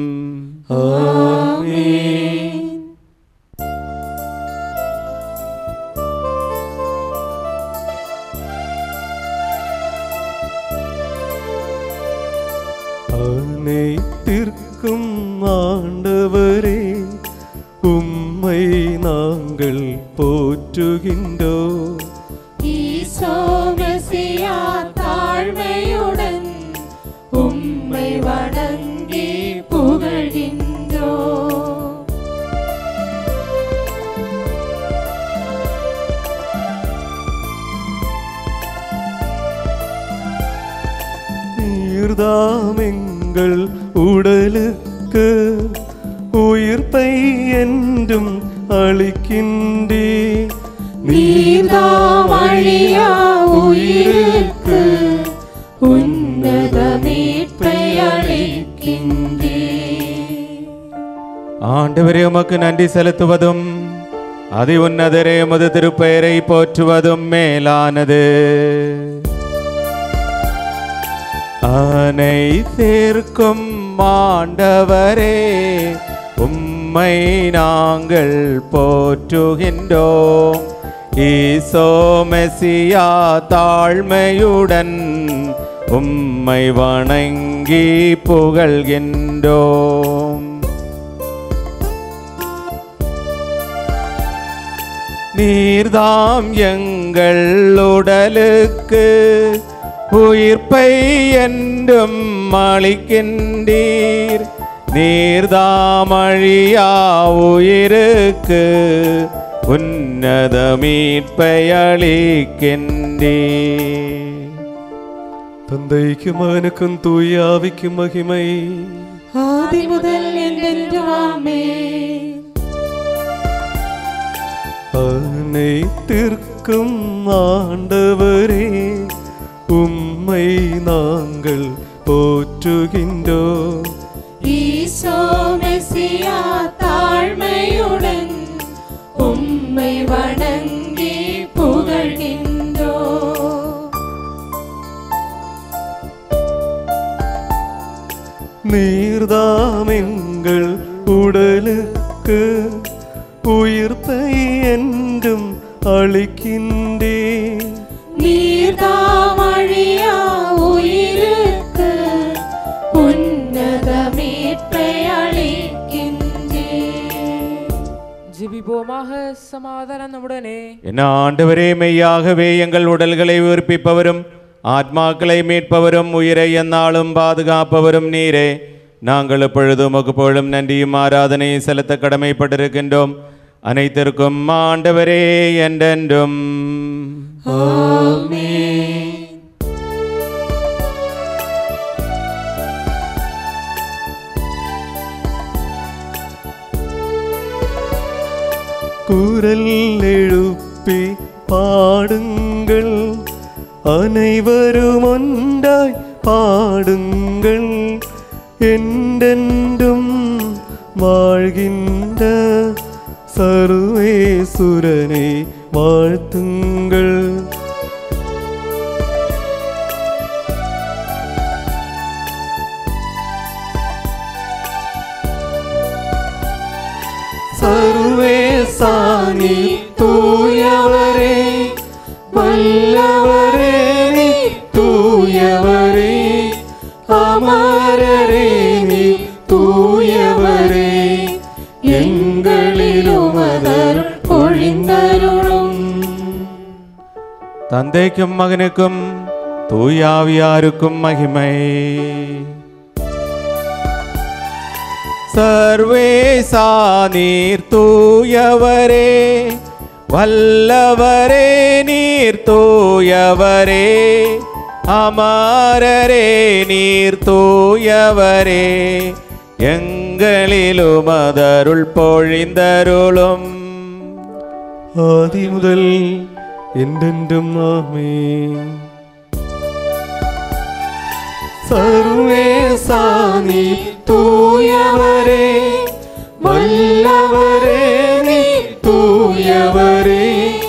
அனைத்திற்கும் ஆண்டவரே உம்மை நாங்கள் போற்றுகின்றோ ஈசோமெசியா தாழ்மையுடன் உம்மை வணங்கி புகழ்கின்றோ நீர்தாம் எங்கள் உடலுக்கு உயிர்ப்பை என்றும் அளிக்கின்றே நீர்தாம் அழியா உயிருக்கு உன்னத மீட்பை அளிக்கின்றே ஆண்டவரே உமக்கு நன்றி செலுத்துவதும் அதி உன்னதரே உமது திருப்பெயரை போற்றுவதும் மேலானது அனைத்திற்கும் ஆண்டவரே உம்மை நாங்கள் போற்றுகின்றோம் ஈசோ மெசியா தாழ்மையுடன் உம்மை வணங்கி புகழ்கின்றோம் நீர்தாம் எங்கள் உடலுக்கு உயிர்ப்பை என்றும் அளிக்கின்றீர் நீர்தாமழியா உயிருக்கு உன்னத மீட்பை அளிக்கின்றே தந்தைக்கும் மகனுக்கும் தூய ஆவிக்கும் மகிமை ஆதி முதல் என்றென்றும் ஆமென் அனைத்திற்கும் ஆண்டவரே உம்மை நாங்கள் போற்றுகின்றோம் ஈசோ மெசியா தாழ்மையுடன் உம்மை வணங்கி புகழ்கின்றோ நீர்தாமெங்கள் உடலுக்கு உயிர்ப்பை என்றும் அளிக்கின்றேன் நீர்தாமழியா உயிருக்கு உன்னத மீட்பை அளிக்கின்றே ஜெபிப்போமாக சமாதானம் நம்முடனே என்ன ஆண்டவரே மெய்யாகவே எங்கள் உடல்களை உயிர்ப்பிப்பவரும் ஆத்மாக்களை மீட்பவரும் உயிரை எந்நாளும் பாதுகாப்பவரும் நீரே நாங்கள் எப்பொழுதும் உமக்கு புகழும் நன்றியும் ஆராதனையும் செலுத்த கடமைப்பட்டிருக்கின்றோம் அனைத்திற்கும் ஆண்டவரே என்றென்றும் குரல் எழுப்பி பாடுங்கள் அனைவரும் ஒன்றாய் பாடுங்கள் என்றென்றும் வாழ்கின்ற சர்வேசுரனை வாழ்த்துங்கள் சர்வேசானி தூயவரே வல்லவரே நீ தூயவரே அமரரே நீ தூயவரே எங்களிலும் அதரும் பொழிந்தருளும் தந்தைக்கும் மகனுக்கும் தூயாவியாருக்கும் மகிமை சர்வேசா நீர் தூயவரே வல்லவரே நீர் தூயவரே அமரரே நீர் தூயவரே எங்களிலும் அதருள் பொழிந்தருளும் ஆதி முதல் என்றென்றும் ஆமென் சர்வேசானி தூயவரே வல்லவரே நீ தூயவரே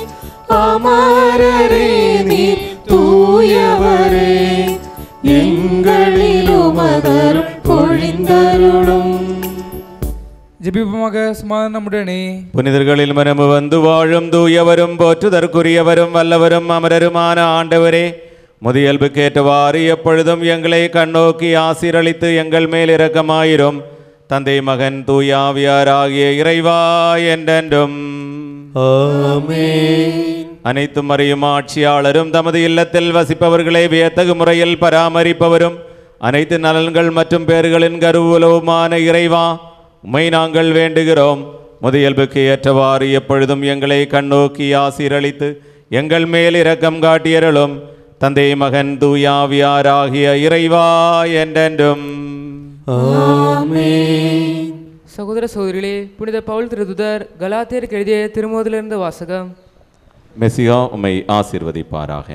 அமரரே நீ தூயவரே எங்களிலும் அதரும் பொழிந்தருளும் ஜெபிப்போமாக சமாதானம் நம்முடனே புனிதர்களில் மனமு வந்து வாழும் தூயவரும் போற்றுதற்குரியவரும் வல்லவரும் அமரருமான ஆண்டவரே முதியல்புக்கேற்றவாறு எப்பொழுதும் எங்களை கண்ணோக்கி ஆசீரளித்து எங்கள் மேல் இரக்கமாயிரும் தந்தை மகன் தூயாவியார் ஆகிய இறைவா என்றென்றும் ஆமென் அனைத்து மறையும் ஆட்சியாளரும் தமது இல்லத்தில் வசிப்பவர்களை வியத்தகு முறையில் பராமரிப்பவரும் அனைத்து நலன்கள் மற்றும் பேறுகளின் கருவூலவுமான இறைவா உம்மை நாங்கள் வேண்டுகிறோம் முதியல்புக்கு ஏற்றவாறு எப்பொழுதும் எங்களை கண்ணோக்கி ஆசீரளித்து எங்கள் மேல் இரக்கம் காட்டியருளும் தந்தை மகன் தூயாவியார் ஆகிய இறைவா என்றென்றும் ஆமென் சகோதர சகோதரிகளே புனித பவுல் திருதுதர் கலாத்தியருக்கு எழுதிய திருமோதிலிருந்து வாசகம் மெசியா உம்மை ஆசீர்வதிப்பாராக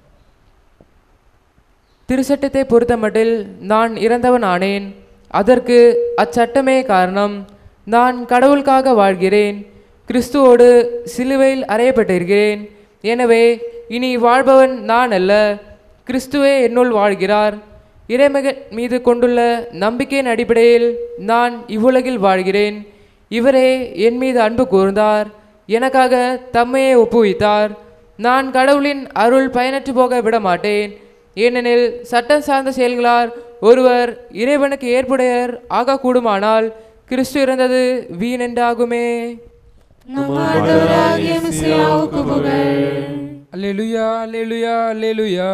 திருச்சட்டத்தை பொறுத்தமட்டில் நான் இறந்தவன் ஆனேன் அதற்கு அச்சட்டமே காரணம் நான் கடவுளுக்காக வாழ்கிறேன் கிறிஸ்துவோடு சிலுவையில் அறையப்பட்டிருக்கிறேன் எனவே இனி வாழ்பவன் நான் அல்ல கிறிஸ்துவே என்னுள் வாழ்கிறார் இறைமகன் மீது கொண்டுள்ள நம்பிக்கையின் அடிப்படையில் நான் இவ்வுலகில் வாழ்கிறேன் இவரே என் மீது அன்பு கூர்ந்தார் எனக்காக தம்மையே ஒப்புவித்தார் நான் கடவுளின் அருள் பயனற்று போக விட மாட்டேன் ஏனெனில் சட்டம் சார்ந்த செயல்களால் ஒருவர் இறைவனுக்கு ஏற்புடையர் ஆகக்கூடுமானால் கிறிஸ்து இறந்தது வீணென்றாகுமே நம் ஆண்டவராகிய மெசியாவுக்கு புகழ் அல்லேலுயா அல்லேலுயா அல்லேலுயா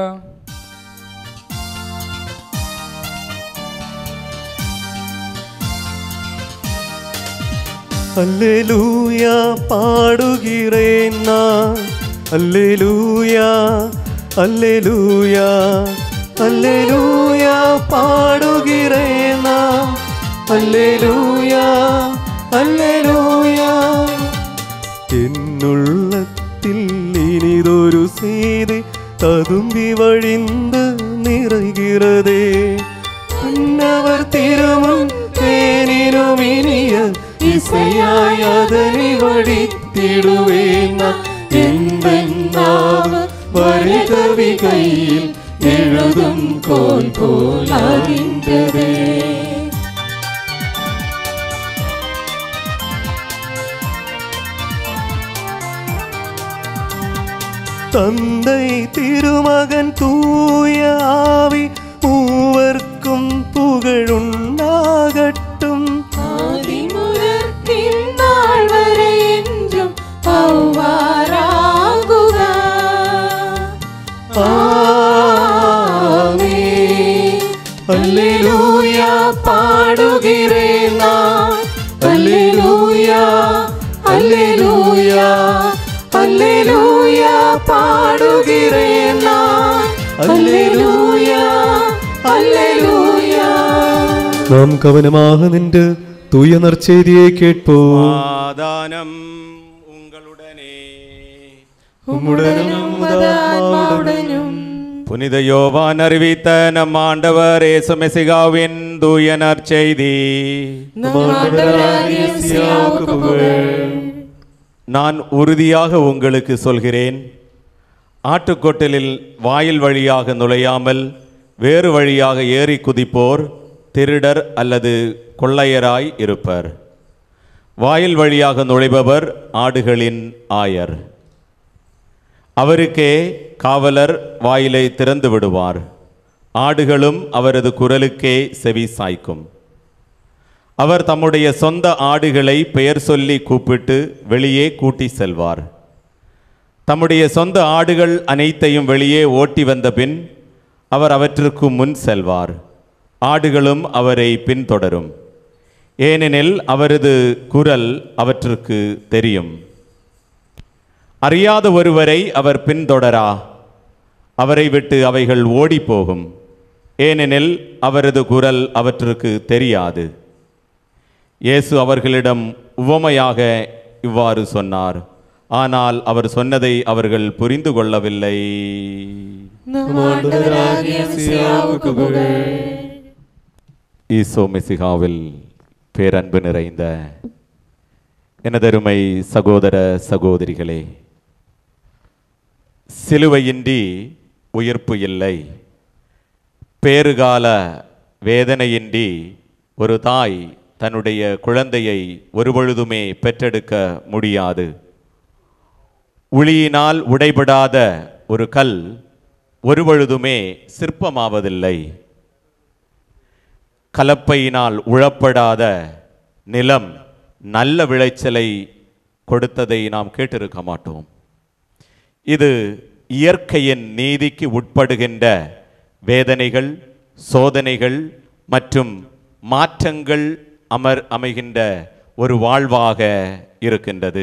அல்லேலூயா பாடுகிறேன் நான் அல்லேலூயா அல்லேலூயா அல்லேலூயா பாடுகிறேன் நான் அல்லேலூயா அல்லேலூயா என்னுள்ளத்தில் இனிதொரு செய்தி ததும்பி வழிந்து நிறைகிறதே அன்னவர் திருமுன் தேனினும் இனிய இசையாய் அதனை வடித்திடுவேன் நான் எந்தென்னாவ வரிகவி கையில் எழுதும் கோல் போலாகின்றதே தந்தை திருமகன் தூய ஆவி மூவர்க்கும் புகழுண்டாகட்டும் ஆதிமுதற்கின் நாள் வரை என்றும் அவ்வாறாகுக. ஆமென். அல்லேலூயா பாடுகிறேன் நான் அல்லேலூயா அல்லேலூயா அல்லேலூயா பாடுகிறேன் நான் அல்லேலூயா அல்லேலூயா നാം കവനமாக നിന്റെ തൂയ നർച്ചേരിയെ കേட்போ ஆதானம் உங்களுடனே ഉമ്മുടനും ஆத்மாவுடனும் புனித யோவான் அறிவித்த நம் ஆண்டவர் இயேசு மெசிகாவின் தூய நற்செய்தி நம் ஆண்டவராகிய மெசியாவுக்கு புகழ். நான் உறுதியாக உங்களுக்கு சொல்கிறேன் ஆட்டுக்கொட்டலில் வாயில் வழியாக நுழையாமல் வேறு வழியாக ஏறி குதிப்போர் திருடர் அல்லது கொள்ளையராய் இருப்பர் வாயில் வழியாக நுழைபவர் ஆடுகளின் ஆயர் அவருக்கே காவலர் வாயிலை திறந்து விடுவார் ஆடுகளும் அவரது குரலுக்கே செவி சாய்க்கும் அவர் தம்முடைய சொந்த ஆடுகளை பெயர் சொல்லி கூப்பிட்டு வெளியே கூட்டி செல்வார் தம்முடைய சொந்த ஆடுகள் அனைத்தையும் வெளியே ஓட்டி வந்த பின் அவர் அவற்றிற்கு முன் செல்வார் ஆடுகளும் அவரை பின்தொடரும் ஏனெனில் அவரது குரல் அவற்றுக்கு தெரியும் அறியாத ஒருவரை அவர் பின்தொடரா அவரை விட்டு அவைகள் ஓடிப்போகும் ஏனெனில் அவரது குரல் அவற்றுக்கு தெரியாது இயேசு அவர்களிடம் உவமையாக இவ்வாறு சொன்னார் ஆனால் அவர் சொன்னதை அவர்கள் புரிந்து கொள்ளவில்லை நம் ஆண்டவராகிய மெசியாவுக்கு புகழ். ஈசோ மெசிகாவில் பேரன்பு நிறைந்த எனதருமை சகோதர சகோதரிகளே சிலுவையின்றி உயிர்ப்பு இல்லை பேறுகால வேதனையின்றி ஒரு தாய் தன்னுடைய குழந்தையை ஒருபொழுதுமே பெற்றெடுக்க முடியாது உளியினால் உடைபடாத ஒரு கல் ஒருபொழுதுமே சிற்பமாவதில்லை கலப்பையினால் உழப்படாத நிலம் நல்ல விளைச்சலை கொடுத்ததை நாம் கேட்டிருக்க மாட்டோம் இது இயற்கையின் நீதிக்கு உட்படுகின்ற வேதனைகள் சோதனைகள் மற்றும் மாற்றங்கள் அமர் அமைகின்ற ஒரு வாழ்வாக இருக்கின்றது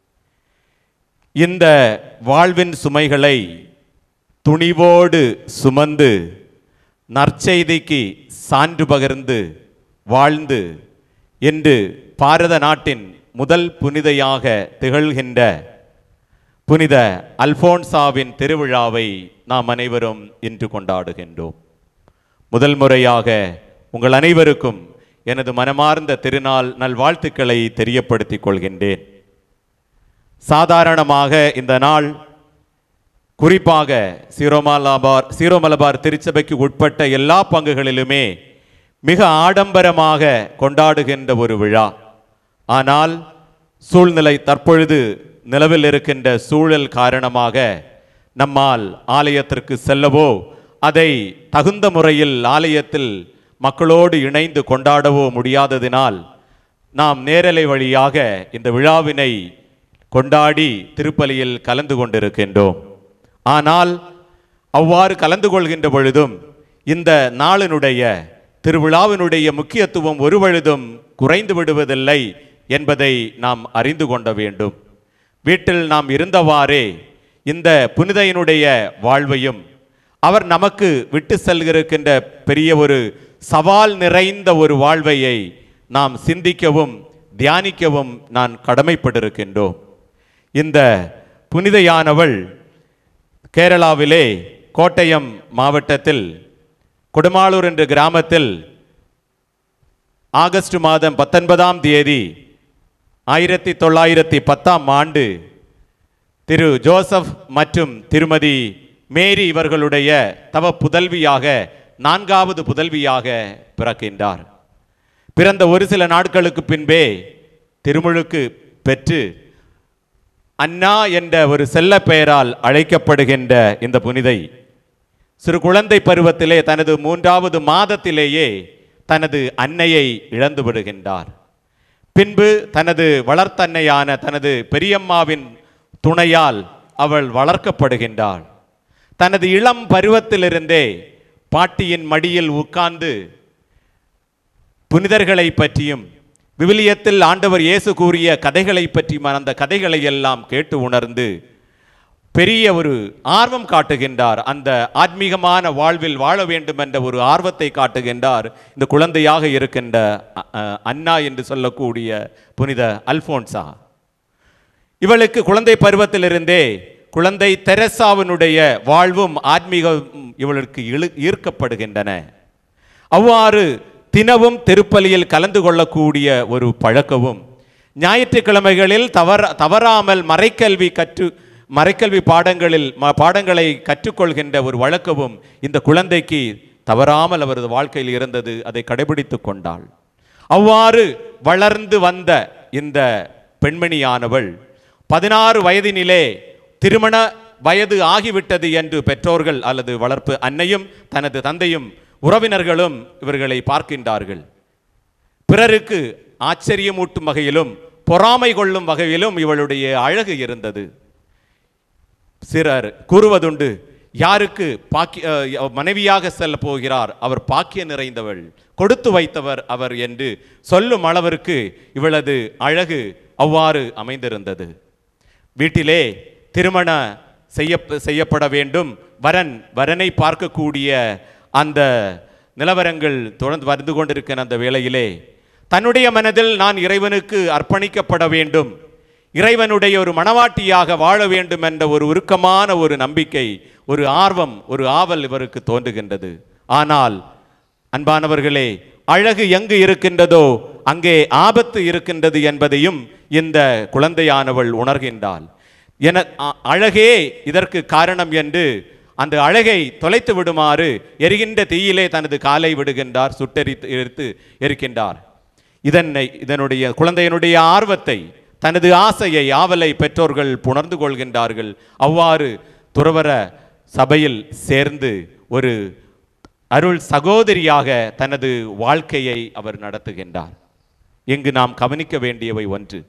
இந்த வாழ்வின் சுமைகளை துணிவோடு சுமந்து நற்செய்திக்கு சான்று பகிர்ந்து வாழ்ந்து இன்று பாரத நாட்டின் முதல் புனிதையாக திகழ்கின்ற புனித அல்போன்சாவின் திருவிழாவை நாம் அனைவரும் இன்று கொண்டாடுகின்றோம் முதல் முறையாக உங்கள் அனைவருக்கும் எனது மனமார்ந்த திருநாள் நல்வாழ்த்துக்களை தெரியப்படுத்திக் கொள்கின்றேன் சாதாரணமாக இந்த நாள் குறிப்பாக சீரோமலபார் சீரோமலபார் திருச்சபைக்கு உட்பட்ட எல்லா பங்குகளிலுமே மிக ஆடம்பரமாக கொண்டாடுகின்ற ஒரு விழா ஆனால் சூழ்நிலை தற்பொழுது நிலவில் இருக்கின்ற சூழல் காரணமாக நம்மால் ஆலயத்திற்கு செல்லவோ அதை தகுந்த முறையில் ஆலயத்தில் மக்களோடு இணைந்து கொண்டாடவோ முடியாததினால் நாம் நேரலை வழியாக இந்த விழாவினை கொண்டாடி திருப்பலியில் கலந்து கொண்டிருக்கின்றோம் ஆனால் அவ்வாறு கலந்து கொள்கின்ற பொழுதும் இந்த நாளினுடைய திருவிழாவினுடைய முக்கியத்துவம் ஒரு பொழுதும் குறைந்து விடுவதில்லை என்பதை நாம் அறிந்து கொள்ள வேண்டும் வீட்டில் நாம் இருந்தவாறே இந்த புனிதையினுடைய வாழ்வையும் அவர் நமக்கு விட்டு செல்கிருக்கின்ற பெரிய ஒரு சவால் நிறைந்த ஒரு வாழ்வையை நாம் சிந்திக்கவும் தியானிக்கவும் நான் கடமைப்பட்டிருக்கின்றோம் இந்த புனிதையானவள் கேரளாவிலே கோட்டயம் மாவட்டத்தில் கொடுமாளூர் என்ற கிராமத்தில் ஆகஸ்ட் மாதம் பத்தொன்பதாம் தேதி ஆயிரத்தி தொள்ளாயிரத்தி பத்தாம் ஆண்டு திரு ஜோசப் மற்றும் திருமதி மேரி இவர்களுடைய தவ புதல்வியாக நான்காவது புதல்வியாக பிறக்கின்றார் பிறந்த ஒரு சில நாட்களுக்கு பின்பே திருமுழுக்கு பெற்று அன்னா என்ற ஒரு செல்ல பெயரால் அழைக்கப்படுகின்ற இந்த புனிதை சிறு குழந்தை பருவத்திலே தனது மூன்றாவது மாதத்திலேயே தனது அன்னையை இழந்து விடுகின்றார் பின்பு தனது வளர்த்தன்னையான தனது பெரியம்மாவின் துணையால் அவள் வளர்க்கப்படுகின்றாள் தனது இளம் பருவத்திலிருந்தே பாட்டியின் மடியில் உட்கார்ந்து புனிதர்களை பற்றியும் விவிலியத்தில் ஆண்டவர் இயேசு கூறிய கதைகளை பற்றியும் அந்த கதைகளை எல்லாம் கேட்டு உணர்ந்து பெரிய ஒரு ஆர்வம் காட்டுகின்றார் அந்த ஆத்மீகமான வாழ்வில் வாழ வேண்டும் என்ற ஒரு ஆர்வத்தை காட்டுகின்றார் இந்த குழந்தையாக இருக்கின்ற அ, அ, அன்னா என்று சொல்லக்கூடிய புனித அல்போன்சா இவளுக்கு குழந்தை பருவத்திலிருந்தே குழந்தை தெரசாவினுடைய வாழ்வும் ஆத்மீகமும் இவளுக்கு இழு ஈர்க்கப்படுகின்றன அவ்வாறு தினமும் திருப்பலியில் கலந்து கொள்ளக்கூடிய ஒரு பழக்கமும் ஞாயிற்றுக்கிழமைகளில் தவற தவறாமல் மறைக்கல்வி கற்று மறைக்கல்வி பாடங்களில் ம- பாடங்களை கற்றுக்கொள்கின்ற ஒரு வழக்கமும் இந்த குழந்தைக்கு தவறாமல் அவரது வாழ்க்கையில் இருந்தது அதை கடைபிடித்துக் கொண்டாள் அவ்வாறு வளர்ந்து வந்த இந்த பெண்மணியானவள் பதினாறு வயதினிலே திருமண வயது ஆகிவிட்டது என்று பெற்றோர்கள் அல்லது வளர்ப்பு அன்னையும் தனது தந்தையும் உறவினர்களும் இவர்களை பார்க்கின்றார்கள் பிறருக்கு ஆச்சரியமூட்டும் வகையிலும் பொறாமை கொள்ளும் வகையிலும் இவளுடைய அழகு இருந்தது சிலர் கூறுவதுண்டு யாருக்கு பாக்கி அஹ், மனைவியாக செல்ல போகிறார் அவர் பாக்கிய நிறைந்தவள் கொடுத்து வைத்தவர் அவர் என்று சொல்லும் அளவிற்கு இவளது அழகு அவ்வாறு அமைந்திருந்தது வீட்டிலே திருமண செய்ய செய்யப்பட வேண்டும் வரன் வரனை பார்க்கக்கூடிய அந்த நிலவரங்கள் தொடர்ந்து வந்து கொண்டிருக்கிற அந்த வேளையிலே தன்னுடைய மனதில் நான் இறைவனுக்கு அர்ப்பணிக்கப்பட வேண்டும் இறைவனுடைய ஒரு மணவாட்டியாக வாழ வேண்டும் என்ற ஒரு உருக்கமான ஒரு நம்பிக்கை ஒரு ஆர்வம் ஒரு ஆவல் இவருக்கு தோன்றுகின்றது ஆனால் அன்பானவர்களே அழகு எங்கு இருக்கின்றதோ அங்கே ஆபத்து இருக்கின்றது என்பதையும் இந்த குழந்தையானவள் உணர்கின்றாள் என அ- அழகே இதற்கு காரணம் என்று அந்த அழகை தொலைத்து விடுமாறு எரிகின்ற தீயிலே தனது காலை விடுகின்றார் சுட்டெரித்து எரித்து எரிக்கின்றார் இதனை இதனுடைய குழந்தையினுடைய ஆர்வத்தை தனது ஆசையை ஆவலை பெற்றோர்கள் புணர்ந்து கொள்கின்றார்கள் அவ்வாறு துறவர சபையில் சேர்ந்து ஒரு அருள் சகோதரியாக தனது வாழ்க்கையை அவர் நடத்துகின்றார் இங்கு நாம் கவனிக்க வேண்டியவை ஒன்று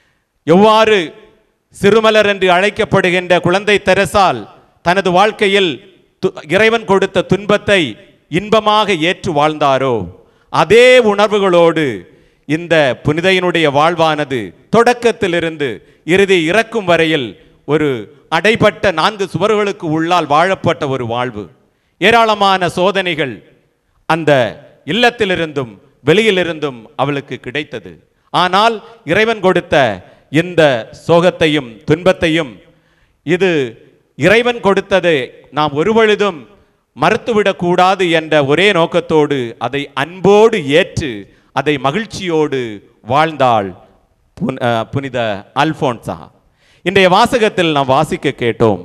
எவ்வாறு சிறுமலர் என்று அழைக்கப்படுகின்ற குழந்தை தெரசால் தனது வாழ்க்கையில் து- இறைவன் கொடுத்த துன்பத்தை இன்பமாக ஏற்று வாழ்ந்தாரோ அதே உணர்வுகளோடு இந்த புனிதையினுடைய வாழ்வானது தொடக்கத்திலிருந்து இறுதி இறக்கும் வரையில் ஒரு அடைபட்ட நான்கு சுவர்களுக்கு உள்ளால் வாழப்பட்ட ஒரு வாழ்வு ஏராளமான சோதனைகள் அந்த இல்லத்திலிருந்தும் வெளியிலிருந்தும் அவளுக்கு கிடைத்தது ஆனால் இறைவன் கொடுத்த இந்த சோகத்தையும் துன்பத்தையும் இது இறைவன் கொடுத்தது நாம் ஒருபொழுதும் மறுத்துவிடக்கூடாது என்ற ஒரே நோக்கத்தோடு அதை அன்போடு ஏற்று அதை மகிழ்ச்சியோடு வாழ்ந்தாள் புன்- அஹ், புனித அல்போன்சா இன்றைய வாசகத்தில் நாம் வாசிக்க கேட்டோம்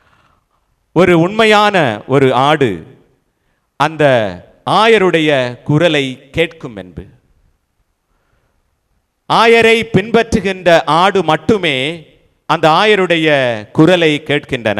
ஒரு உண்மையான ஒரு ஆடு அந்த ஆயருடைய குரலை கேட்கும் என்பது ஆயரை பின்பற்றுகின்ற ஆடு மட்டுமே அந்த ஆயருடைய குரலை கேட்கின்றன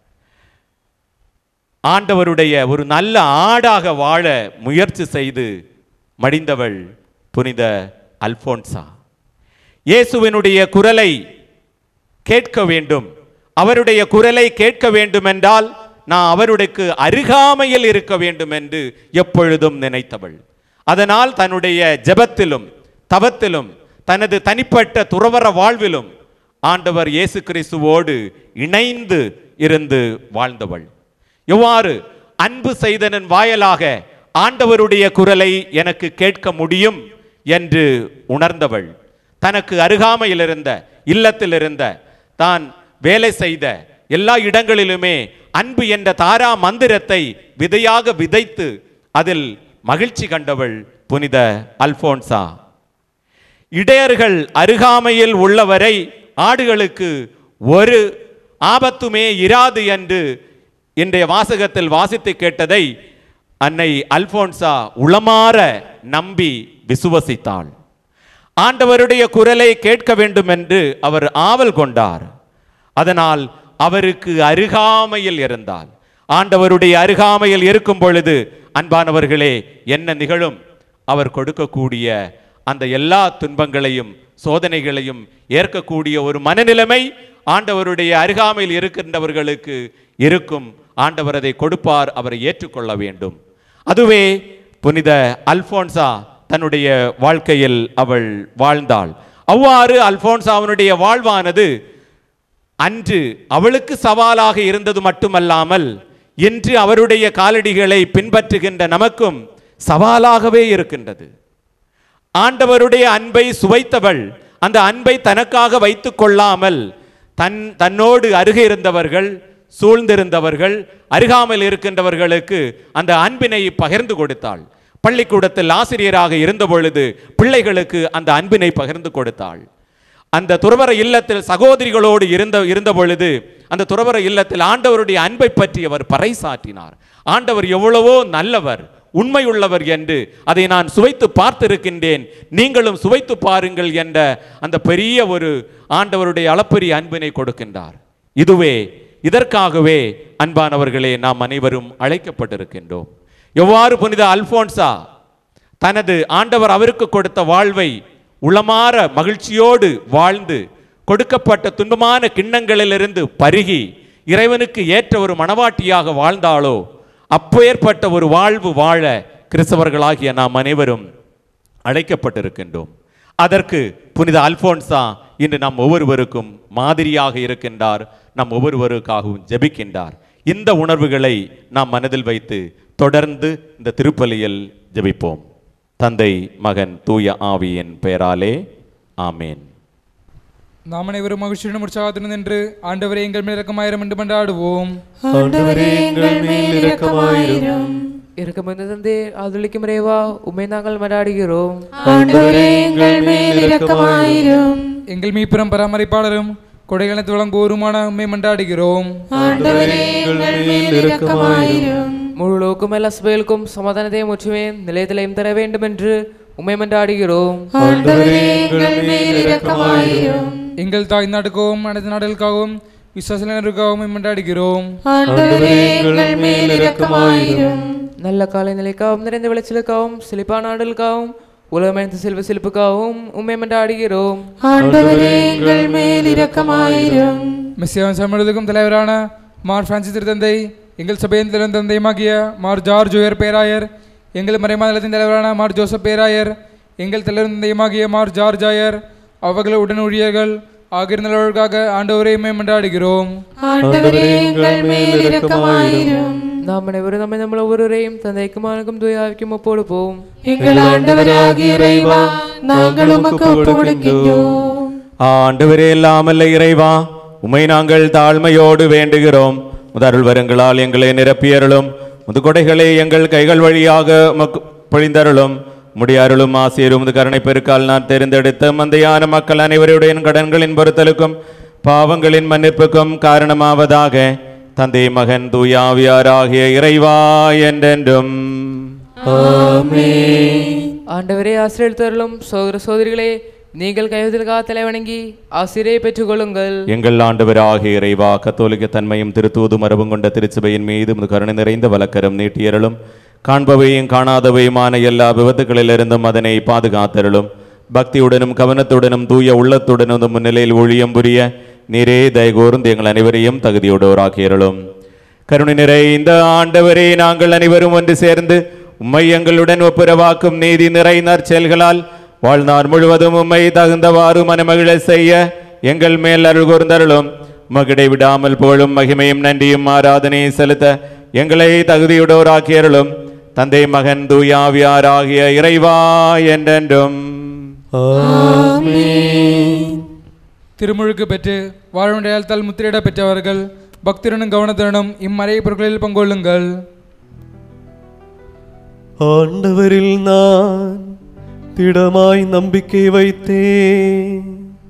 ஆண்டவருடைய ஒரு நல்ல ஆடாக வாழ முயற்சி செய்து மடிந்தவள் புனித அல்போன்சா இயேசுவினுடைய குரலை கேட்க வேண்டும் அவருடைய குரலை கேட்க வேண்டும் என்றால் நான் அவருடைய அருகாமையில் இருக்க வேண்டும் என்று எப்பொழுதும் நினைத்தவள் அதனால் தன்னுடைய ஜெபத்திலும் தவத்திலும் தனது தனிப்பட்ட துறவற வாழ்விலும் ஆண்டவர் இயேசு கிறிஸ்துவோடு இணைந்து இருந்து வாழ்ந்தவள் எவ்வாறு அன்பு செய்தனன் வாயலாக ஆண்டவருடைய குரலை எனக்கு கேட்க முடியும் என்று உணர்ந்தவள் தனக்கு அருகாமையில் இருந்த இல்லத்தில் இருந்த தான் வேலை செய்த எல்லா இடங்களிலுமே அன்பு என்ற தாரா மந்திரத்தை விதையாக விதைத்து அதில் மகிழ்ச்சி கண்டவள் புனித அல்போன்சா இடையர்கள் அருகாமையில் உள்ளவரை ஆடுகளுக்கு ஒரு ஆபத்துமே இராது என்று இன்றைய வாசகத்தில் வாசித்து கேட்டதை அன்னை அல்போன்சா உளமாற நம்பி விசுவசித்தாள் ஆண்டவருடைய குரலை கேட்க வேண்டும் என்று அவர் ஆவல் கொண்டார் அதனால் அவருக்கு அருகாமையில் இருந்தால் ஆண்டவருடைய அருகாமையில் இருக்கும் பொழுது அன்பானவர்களே என்ன நிகழும் அவர் கொடுக்கக்கூடிய அந்த எல்லா துன்பங்களையும் சோதனைகளையும் ஏற்கக்கூடிய ஒரு மனநிலைமை ஆண்டவருடைய அருகாமையில் இருக்கின்றவர்களுக்கு இருக்கும் ஆண்டவர் அதை கொடுப்பார் அவரை ஏற்றுக்கொள்ள வேண்டும் அதுவே புனித அல்போன்சா தன்னுடைய வாழ்க்கையில் அவள் வாழ்ந்தாள் அவ்வாறு அல்போன்சாவினுடைய வாழ்வானது அன்று அவளுக்கு சவாலாக இருந்தது மட்டுமல்லாமல் இன்று அவருடைய காலடிகளை பின்பற்றுகின்ற நமக்கும் சவாலாகவே இருக்கின்றது ஆண்டவருடைய அன்பை சுவைத்தவள் அந்த அன்பை தனக்காக வைத்துக் கொள்ளாமல் தன் தன்னோடு அருகே இருந்தவர்கள் சூழ்ந்திருந்தவர்கள் அருகாமல் இருக்கின்றவர்களுக்கு அந்த அன்பினை பகிர்ந்து கொடுத்தாள் பள்ளிக்கூடத்தில் ஆசிரியராக இருந்த பொழுது பிள்ளைகளுக்கு அந்த அன்பினை பகிர்ந்து கொடுத்தாள் அந்த துறவர இல்லத்தில் சகோதரிகளோடு இருந்த இருந்த பொழுது அந்த துறவர இல்லத்தில் ஆண்டவருடைய அன்பை பற்றி அவர் பறைசாற்றினார் ஆண்டவர் எவ்வளவோ நல்லவர் உண்மையுள்ளவர் என்று அதை நான் சுவைத்து பார்த்திருக்கின்றேன் நீங்களும் சுவைத்து பாருங்கள் என்ற அந்த பெரிய ஒரு ஆண்டவருடைய அளப்பரிய அன்பினை கொடுக்கின்றார் இதுவே இதற்காகவே அன்பானவர்களே நாம் அனைவரும் அழைக்கப்பட்டிருக்கின்றோம் எவ்வாறு புனித அல்போன்சா தனது ஆண்டவர் அவருக்கு கொடுத்த வாழ்வை உளமாற மகிழ்ச்சியோடு வாழ்ந்து கொடுக்கப்பட்ட துன்பமான கிண்ணங்களிலிருந்து பருகி இறைவனுக்கு ஏற்ற ஒரு மணவாட்டியாக வாழ்ந்தாளோ அப்பேற்பட்ட ஒரு வாழ்வு வாழ கிறிஸ்தவர்களாகிய நாம் அனைவரும் அழைக்கப்பட்டிருக்கின்றோம் அதற்கு புனித அல்போன்சா இன்று நம் ஒவ்வொருவருக்கும் மாதிரியாக இருக்கின்றார் நம் ஒவ்வொருவருக்காகவும் ஜெபிக்கின்றார் இந்த உணர்வுகளை நாம் மனதில் வைத்து தொடர்ந்து இந்த திருப்பலியில் ஜெபிப்போம் தந்தை மகன் தூய ஆவியின் பெயராலே ஆமேன் நாம் அனைவரும் மகிழ்ச்சியுடன் உற்சாகத்துடன் நின்று ஆண்டவரே எங்கள் மேல் இரக்கமாயிரம் என்று கொண்டாடுவோம் ஆண்டவரே எங்கள் மேல் இரக்கமாயிரும் இறக்கமிருந்த தந்தே ஆதலிக்கும் இறைவா உண்மை நாங்கள் மன்றாடுகிறோம் ஆண்டவரே எங்கள் மேல் இரக்கமாயிரும் எங்கள் மீப்புறம் பராமரிப்பாளரும் கொடைகளத்து வழங்குவோருமான உண்மை மன்றாடுகிறோம் ஆண்டவரே எங்கள் மேல் இரக்கமாயிரும் முழு லோக்கும் எல்லா சபைகளுக்கும் சமாதானத்தையும் ஒற்றுமையும் நிலையத்திலையும் தர வேண்டும் என்று உண்மை மன்றாடுகிறோம் ஆண்டவரே எங்கள் மேல் இரக்கமாயிரும் எங்கள் தாய் நாட்டுக்காகவும் அனைத்து நாடுகளுக்காகவும் விசுவாசத்தினருக்காகவும் உம்மை மன்றாடுகிறோம் ஆண்டவரே எங்கள் மேல் இரக்கமாயிரும் நல்ல காலை நிலைக்காகவும் நிறைந்த விளைச்சலுக்காகவும் செழிப்பான நாடுகளுக்காகவும் உலகமைந்த செல்வ செழிப்புக்காகவும் உண்மை மன்றாடுகிறோம் ஆண்டவரே எங்கள் மேல் இரக்கமாயிரும் மெஸ்ஸியாவின் சமூகத்துக்கும் தலைவரான மார் பிரான்சிஸ் திருத்தந்தை எங்கள் சபையின் திறன் தந்தையுமாகிய மார் ஜார்ஜ் உயர் பேராயர் எங்கள் மறைமாதளத்தின் தலைவரான மார் ஜோசப் பேராயர் எங்கள் தலைவர் தந்தையுமாகிய மார் ஜார்ஜ் ஆயர் அவர்கள் உடன் ஊழியர்கள் ஆகியிருந்தவர்களுக்காக ஆண்டவரை மன்றாடுகிறோம் ஆண்டவரே எங்கள் மேல் இரக்கமாயிரும் நாம் அனைவரும் நம்மை நம்ம ஒவ்வொருவரையும் தந்தைக்கும் மகனுக்கும் தூயாவிக்கும் ஒப்பொடுப்போம் எங்கள் ஆண்டவராகிய இறைவா நாங்கள் உமக்கு ஒப்பு கொடுக்கின்றோம் ஆண்டவரே இல்லாமல்ல இறைவா உமை நாங்கள் தாழ்மையோடு வேண்டுகிறோம் முதருள் வருங்களால் எங்களை நிரப்பியருளும் முதுகொடைகளை எங்கள் கைகள் வழியாக உமக்கு பொழிந்தருளும் முடியாருளும் ஆசிரியரும் முது கருணை பெருக்கால் நான் தெரிந்தெடுத்த மந்தையான மக்கள் அனைவருடைய கடன்களின் பொறுத்தலுக்கும் பாவங்களின் மன்னிப்புக்கும் காரணமாவதாக தந்தை மகன் தூயாவியாராகிய இறைவா என்றென்றும் ஆண்டவரே ஆசிரியர் தருளும் சோதர சோதரிகளே நீங்கள் கைவதற்காக தலைவணங்கி ஆசிரியை பெற்றுக்கொள்ளுங்கள் எங்கள் ஆண்டவராகிய இறைவா கத்தோலிக்க தன்மையும் திருத்தூது மரபும் கொண்ட திருச்சபையின் மீது முது கருணை நிறைந்த வழக்கரம் நீட்டியருளும் காண்பவையும் காணாதவையுமான எல்லா விபத்துகளிலிருந்தும் அதனை பாதுகாத்தருளும் பக்தியுடனும் கவனத்துடனும் தூய உள்ளத்துடனும் உமது முன்னிலையில் ஊழியம் புரிய நீரே தயகோர்ந்து எங்கள் அனைவரையும் தகுதியோடோராக்கியருளும் கருணை நிறைந்த ஆண்டவரே நாங்கள் அனைவரும் ஒன்று சேர்ந்து உம்மை எங்களுடன் ஒப்புரவாக்கும் நீதி நிறை நற்செயல்களால் வாழ்நாள் முழுவதும் உம்மை தகுந்தவாறு மனமகிழ செய்ய எங்கள் மேல் அருள் கூர்ந்தருளும் மகிடை விடாமல் புகழும் மகிமையும் நன்றியும் ஆராதனையை செலுத்த எங்களை தகுதியுடோராக்கியருளும் தந்தை மகன் தூயாவியார் ஆகிய இறைவா என்றென்றும் திருமுழுக்கு பெற்று வாழ்வுடையால் முத்திரையிட பெற்றவர்கள் பக்தியுடனும் கவனத்துடனும் இம்மறை பொருட்களில் பங்கொள்ளுங்கள் ஆண்டவரில் நான் திடமாய் நம்பிக்கை வைத்தேன்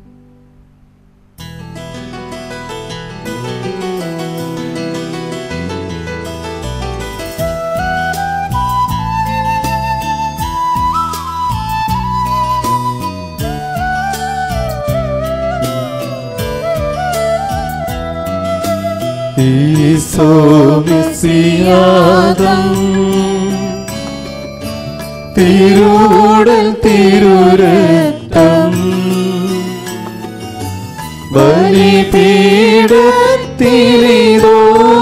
ஈசோமிசியாதம் திருவுடல் திருரத்தம் பலிபீடத்திலிதோ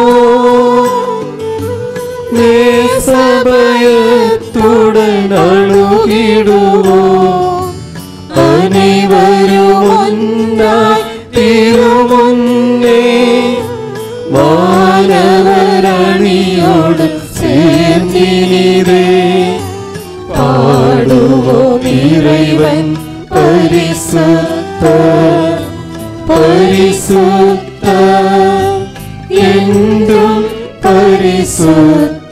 நேசபயத்துடன் அழுகிடுவோம் அனைவரும் ஒன்றாய் திருமுன்னே மாணவர் அணியோடு சேர்ந்தினிதே பாடுவோம் இறைவன் பரிசுத்த பரிசுத்த என்றும் பரிசுத்த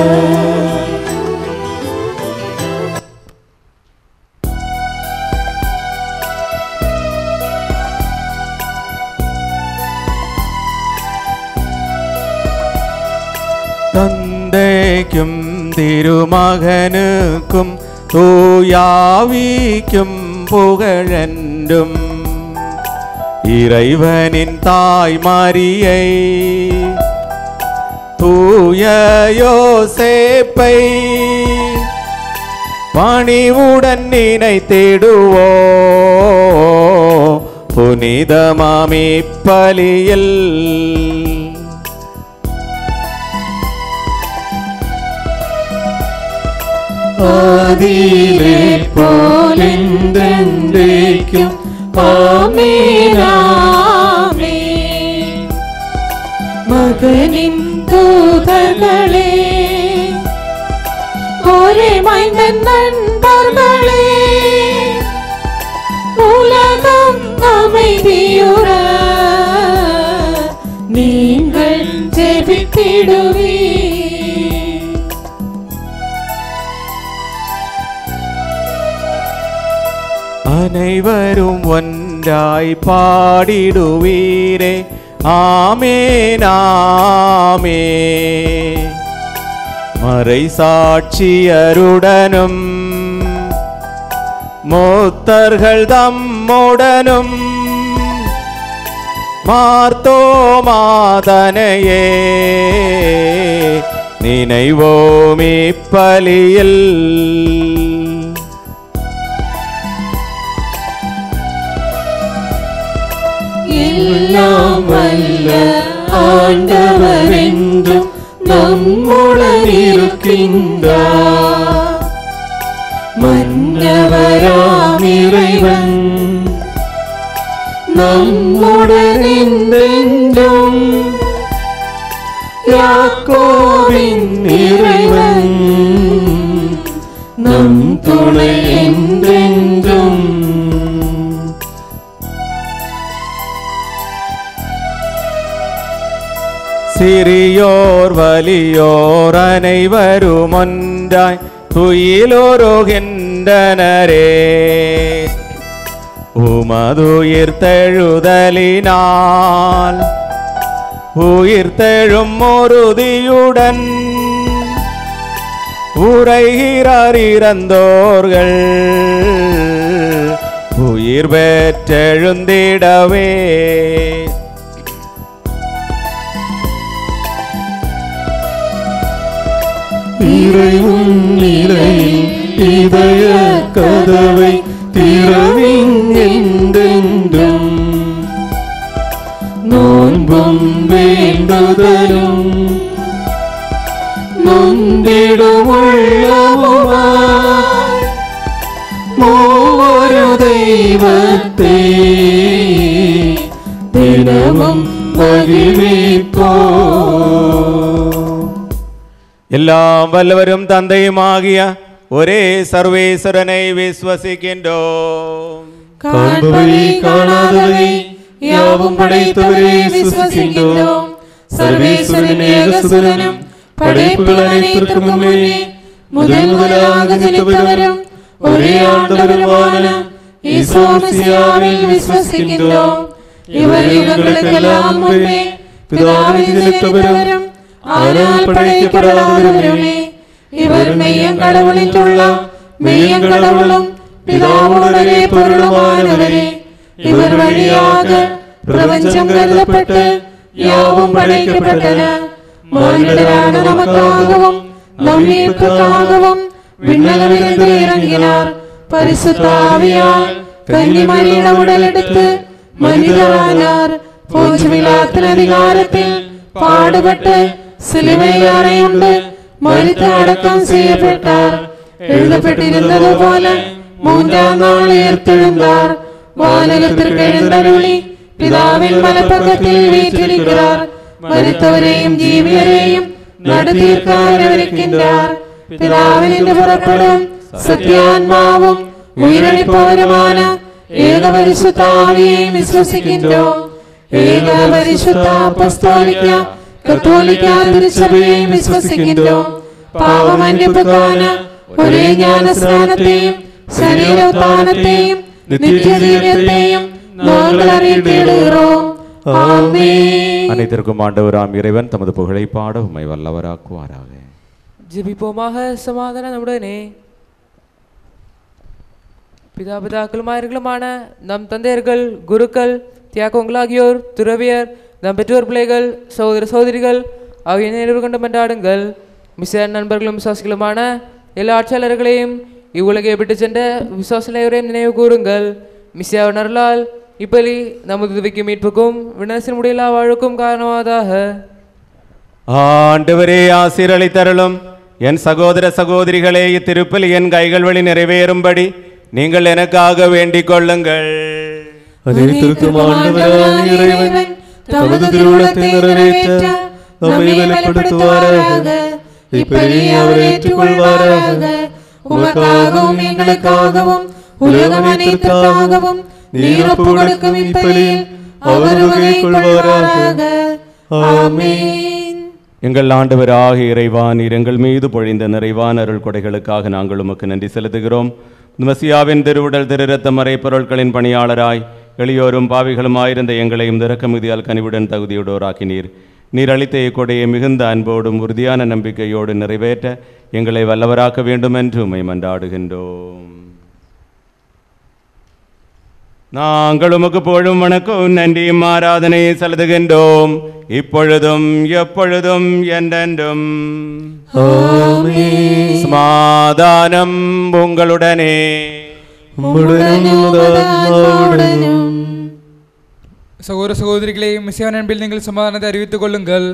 தந்தைக்கும் திருமகனுக்கும் தூயாவிக்கும் புகழென்றும் இறைவனின் தாய் மரியை தூய யோசேப்பை பணிவுடன் நினைத்திடுவோ புனிதமாமி பலியில் ஆதியிலே போலென்றென்றைக்கும் ஆமேனாமே மகனின் தூதர்களே ஒரே மைந்தன் நண்பர்களே உலகம் அமைதியுற நீங்கள் ஜெபித்திடுவீர் அனைவரும் ஒன்றாய் பாடிடுவீரே ஆமேனாமே மறை சாட்சியருடனும் மூத்தர்கள் தம்முடனும் மார்த்தோமாதனையே நினைவோமி பலியில் எல்லாம் வல்ல ஆண்டவர் என்றும் நம்முடன் இருக்கின்றார் மன்னவராம் இறைவன் நம்முடன் என்றென்றும் யாக்கோவின் இறைவன் நம் துணை என்றென்றும் சிறியோர் வலியோர் அனைவரும் ஒன்றாய் துயிலோருகின்றனரே உமதுயிர் தெழுதலினால் உயிர் தெழும் உறுதியுடன் உரைகிறார் இறந்தோர்கள் உயிர் பெற்றெழுந்திடவே இறைவன் நிலையில் இதய கதவை திறவின் என்றென்றும் நோன்பும் வேண்டுதலும் நொந்திடும் உள்ளமுமாய் மோ ദൈവത്തെ ദിനവും മഹിമിപ്പോ எல்லாம் வல்லவரும் தந்தையுமாகிய ஒரே சர்வேஸ்வரனை விஸ்வசிக்கின்றோம் காண்பவை காணாதவை யாவும் படைத்தவரே விசுவசிக்கின்றோம் சர்வேஸ்வரன் ஏகசுதனும் படைப்புகள் அனைத்திற்கும் முன்னே முதல் முதலாக ஜனித்தவரும் ஒரே ஆண்டவருமான ஈசோமிசியாவில் விசுவசிக்கின்றோம் இவர் யுகங்களுக்கெல்லாம் முன்பே பிதாவில் ஜனித்தவரும் ஆனால் படைக்கப்படாதவருமே இவர் மெய்யம் கடவுளிட்டுள்ள மெய்யம் கடவுளும் பிதாவோடரே பொருளுமானவரே இவர் வழியாக பிரபஞ்சம் கருதப்பட்டு யாவும் படைக்கப்பட்டன மானிடரான நமக்காகவும் நம் மீட்புக்காகவும் விண்ணகமிருந்து இறங்கினார் பரிசுத்த ஆவியால் கன்னிமரியிடம் உடலெடுத்து மனிதரானார் போஜ்விலாத்தின் அதிகாரத்தில் பாடுபட்டு சிலுவையில் அறையுண்டு மறித்து அடக்கம் செய்யப்பட்டார் எழுதப்பட்டிருந்தது போல மூன்றாம் நாள் உயர்த்தெழுந்தார் வானகத்திற்கு எழுந்தருளி பிதாவின் மலப்பக்கத்தில் வீற்றிருக்கிறார் மறித்தவரையும் ஜீவியரையும் நடத்தியிருக்கின்றார் பிதாவினின்று புறப்படும் சத்தியான்மாவும் உயிரளிப்பவருமான ஏக பரிசுத்தாவியை விசுவசிக்கின்றோம் ஏக பரிசுத்த அப்பஸ்தோலிக்க കത്തോലിക്ക തിരുസഭയെയും വിശ്വസിക്കുന്നു പാപമന്യപ്പുകാന ഒരേ ജ്ഞാനസ്നാനത്തെയും ശരീരോത്ഥാനത്തെയും നിത്യജീവിതത്തെയും നാങ്ങൾ അറിയിട്ടിടുகிறோம் ആമേൻ அனைத்திற்கும் ஆண்டவராம் இறைவன் தமது புகழை பாட உம்மை வல்லவராக்குவாராக ஜெபிப்போமாக சமாதானம் நம்முடனே பிதாபிதாக்களுமாயர்களுமான நம் தந்தையர்கள் குருக்கள் தியாகங்களாகியோர் துறவியர் நம் பெற்றோர் பிள்ளைகள் சகோதர சகோதரிகள் ஆகிய நினைவு கொண்டு மன்றாடுங்கள் மிச நண்பர்களும் விசுவாசிகளுமான எல்லா ஆட்சியாளர்களையும் இவ்வுலகை விட்டு சென்ற விசுவாசனைவரையும் நினைவு கூறுங்கள் மிஸ்ஸா உணர்லால் இப்பலி நமது துதிக்கும் மீட்புக்கும் வினசின் முடியலா வாழ்வுக்கும் காரணமாவதாக ஆண்டவரே ஆசீரளித்தருளும் என் சகோதர சகோதரிகளே இத்திருப்பலி என் கைகள் வழி நிறைவேறும்படி நீங்கள் எனக்காக வேண்டிக் கொள்ளுங்கள் அனைத்திற்கும் ஆண்டவரான இறைவன் தமது திருவுளத்தை நிறைவேற்ற நம்மை வெளிப்படுத்துவாராக இப்படி அவர் ஏற்றுக்கொள்வாராக உமக்காகவும் எங்களுக்காகவும் உலகம் அனைத்திற்காகவும் நீர் ஒப்பு கொடுக்கும் இப்பலியில் அவர் வகை கொள்வாராக ஆமென் எங்கள் ஆண்டவராக இறைவா நீர் எங்கள் மீது பொழிந்த நிறைவான அருள் கொடைகளுக்காக நாங்கள் உமக்கு நன்றி செலுத்துகிறோம் மசியாவின் திருவுடல் திருரத்த மறைப்பொருட்களின் பணியாளராய் எளியோரும் பாவிகளுமாயிருந்த எங்களையும் திறக்கமிதியால் கனிவுடன் தகுதியுடோராக்கினீர் நீர் அளித்த இக்கொடையை மிகுந்த அன்போடும் உறுதியான நம்பிக்கையோடு நிறைவேற்ற எங்களை வல்லவராக்க வேண்டும் என்று உம்மை மன்றாடுகின்றோம் நாங்கள் உமக்கு போழும் வணக்கம் நன்றியும் ஆராதனை செலுத்துகின்றோம் இப்பொழுதும் எப்பொழுதும் என்றென்றும் சமாதானம் உங்களுடனே உம்முடனும் ஆத்மாவுடனும் சகோதர சகோதரிகளே மிசியான் அன்பில் நீங்கள் சமாதானத்தை அறிவித்துக் கொள்ளுங்கள்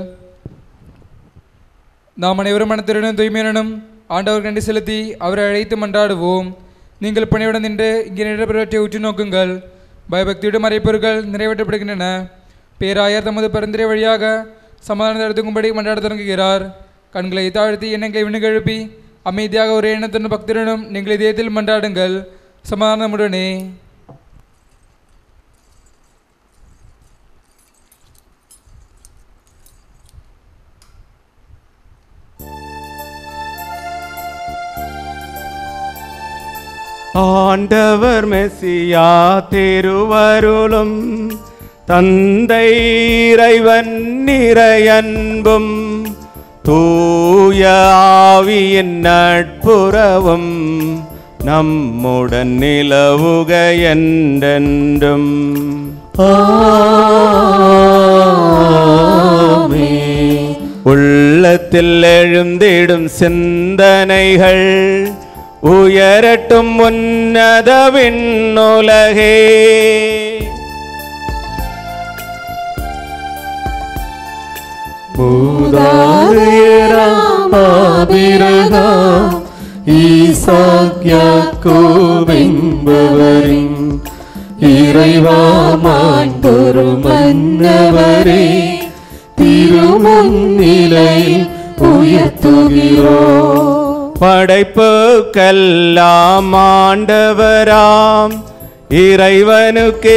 நாம் அனைவரும் மனத்திறனும் தூய்மையுடனும் ஆண்டவர் கண்டு செலுத்தி அவரை அழைத்து மன்றாடுவோம் நீங்கள் பணியுடன் நின்று இங்கே நடைபெறவற்றை உற்று நோக்குங்கள் பயபக்தியுடன் மறைப்பொருட்கள் நிறைவேற்றப்படுகின்றன பேராயர் தமது பரிந்துரை வழியாக சமாதானத்தை எடுத்துக்கும்படி மன்றாட தொடங்குகிறார் கண்களை தாழ்த்தி எண்ணங்களை விண்ணுகெழுப்பி அமைதியாக ஒரு எண்ணத்துடன் பக்தருடனும் நீங்கள் இதயத்தில் மன்றாடுங்கள் சமாதானமுடனே ஆண்டவர் மெசியா திருவருளும் தந்தை இறைவன் நிறையன்பும் தூய ஆவியின் நட்புறவும் நம்முடன் நிலவுக என்றென்றும் உள்ளத்தில் எழுந்திடும் சிந்தனைகள் உயரட்டும் உன்னத விண்ணுலகே மூதாதையராம் ஆபிரகாம் ஈசாக் யாக்கோப் என்பவரின் இறைவாமான் பொறுமன்னவரே திருமுன்னிலையில் உயர்த்துகிறோ படைப்புக்கெல்லாம் ஆண்டவராம் இறைவனுக்கு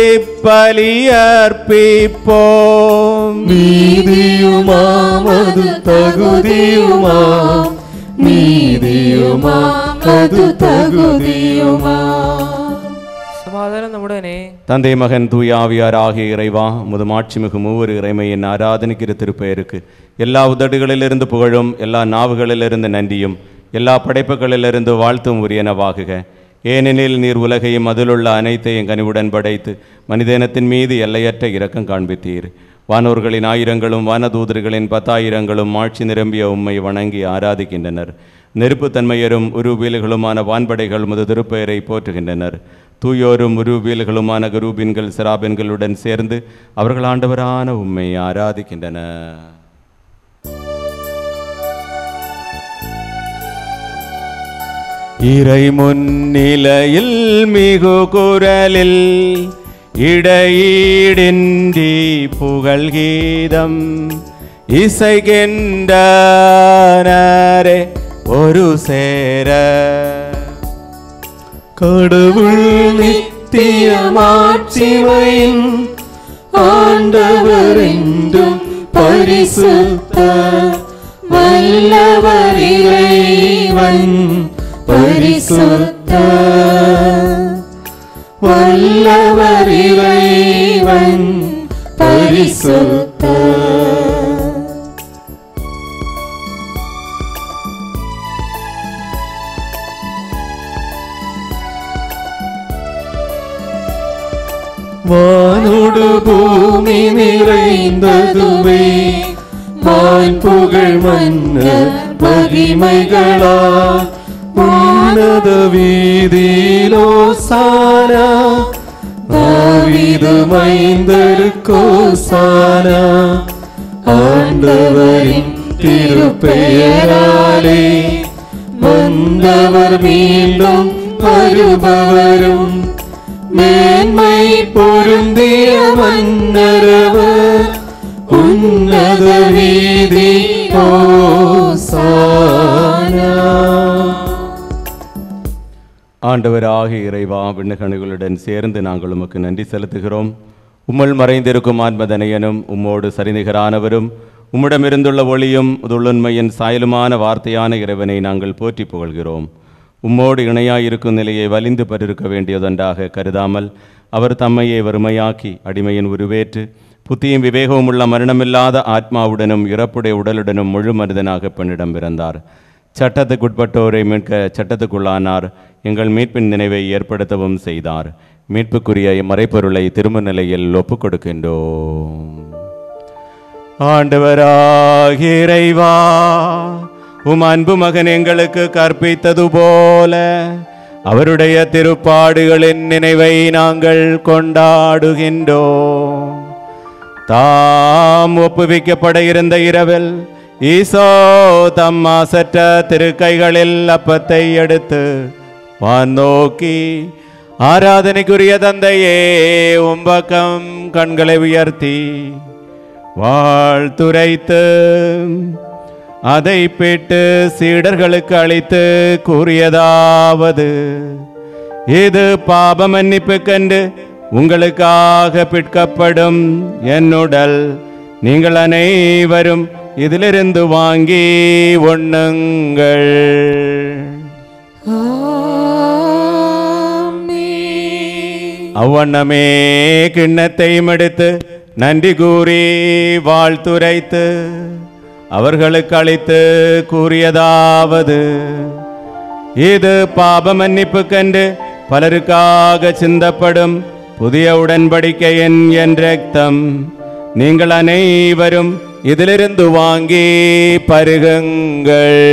பலியர்ப்பிப்போம் நீதியுமாம் அது தகுதியுமாம் நீதியுமாம் அது தகுதியுமாம் சமாதானம் நம்முடனே தந்தை மகன் தூயாவியார் ஆகிய இறைவா முதுமாட்சி மிகு மூவர் இறைமையின் ஆராதனைக்கிற திருப்பெயருக்கு எல்லா உதடுகளிலிருந்து புகழும் எல்லா நாவுகளிலிருந்து நன்றியும் எல்லா படைப்புகளிலிருந்து வாழ்த்தும் உரியனவாகுக ஏனெனில் நீர் உலகையும் அதிலுள்ள அனைத்தையும் கனிவுடன் படைத்து மனிதனத்தின் மீது எல்லையற்ற இரக்கம் காண்பித்தீர் வானோர்களின் ஆயிரங்களும் வானதூதர்களின் பத்தாயிரங்களும் ஆட்சி நிரம்பிய உம்மை வணங்கி ஆராதிக்கின்றனர் நெருப்புத்தன்மையரும் உருவீல்களுமான வான்படைகள் முது திருப்பெயரை போற்றுகின்றனர் தூயோரும் உருவீல்களுமான குரூபின்கள் சிராபின்களுடன் சேர்ந்து அவர்கள் ஆண்டவரான உம்மை ஆராதிக்கின்றனர் இறை முன்னிலையில் மிகு குரலில் இடையீடின்றி புகழ் கீதம் இசைகின்றனரே ஒரு சேர கடவுள் நித்தியமாட்சிமையின் ஆண்டவர் என்றும் பரிசுத்த வல்லவர் இறைவன் பரிசுத்த வல்லவர் இறைவன் பரிசுத்த வானோடு பூமி நிறைந்ததுவே மான் புகழ் மன்னர் மகிமைகளா வானத வீதியிலோ சாரா தாவீது மைந்தருக்கோ சாரா ஆண்டவரின் திருப்பெயராலே வந்தவர் மீண்டும் வருபவரும் மேன்மை பொருந்திய மன்னரவர் உன்னத வீதி ஓசானா ஆண்டவராகிய இறைவா விண்ணகணுகளுடன் சேர்ந்து நாங்கள் உமக்கு நன்றி செலுத்துகிறோம் உம்முள் மறைந்திருக்கும் ஆன்மதனையனும் உம்மோடு சரிநிகரானவரும் உம்மிடமிருந்துள்ள ஒளியும் உதுள்ளுண்மையின் சாயலுமான வார்த்தையான இறைவனை நாங்கள் போற்றி புகழ்கிறோம் உம்மோடு இணையாயிருக்கும் நிலையை வலிந்து பற்றிருக்க வேண்டியதொன்றாக கருதாமல் அவர் தம்மையே வறுமையாக்கி அடிமையின் உருவேற்று புத்தியும் விவேகமும் உள்ள மரணமில்லாத ஆத்மாவுடனும் இறப்புடைய உடலுடனும் முழு மனிதனாக பெண்ணிடம் பிறந்தார் சட்டத்துக்குட்பட்டோரை மீட்க சட்டத்துக்குள்ளானார் எங்கள் மீட்பின் நினைவை ஏற்படுத்தவும் செய்தார் மீட்புக்குரிய மறைப்பொருளை திரும்ப நிலையில் ஒப்புக் கொடுக்கின்றோம் ஆண்டவராகிய இறைவா உம் அன்பு மகன் எங்களுக்கு கற்பித்தது போல அவருடைய திருப்பாடுகளின் நினைவை நாங்கள் கொண்டாடுகின்றோம் தாம் ஒப்புவிக்கப்பட இருந்த இரவில் ஈசோ தம் மாசற்ற திருக்கைகளில் அப்பத்தை எடுத்து வான் நோக்கி ஆராதனைக்குரிய தந்தையே உம்பக்கம் கண்களை உயர்த்தி வாழ்த்துரைத்து அதை பெற்று சீடர்களுக்கு அளித்து கூறியதாவது இது பாப மன்னிப்புக்கென்று உங்களுக்காக பிற்கப்படும் என்னுடல் நீங்கள் அனைவரும் இதிலிருந்து வாங்கி உண்ணுங்கள் அவ்வண்ணமே கிண்ணத்தையும் எடுத்து நன்றி கூறி வாழ்த்துரைத்து அவர்களுக்கு அளித்து கூறியதாவது இது பாப மன்னிப்புக்கென்று பலருக்காக சிந்தப்படும் புதிய உடன்படிக்கையின் என் ரத்தம் நீங்கள் அனைவரும் இதிலிருந்து வாங்கி பருகுங்கள்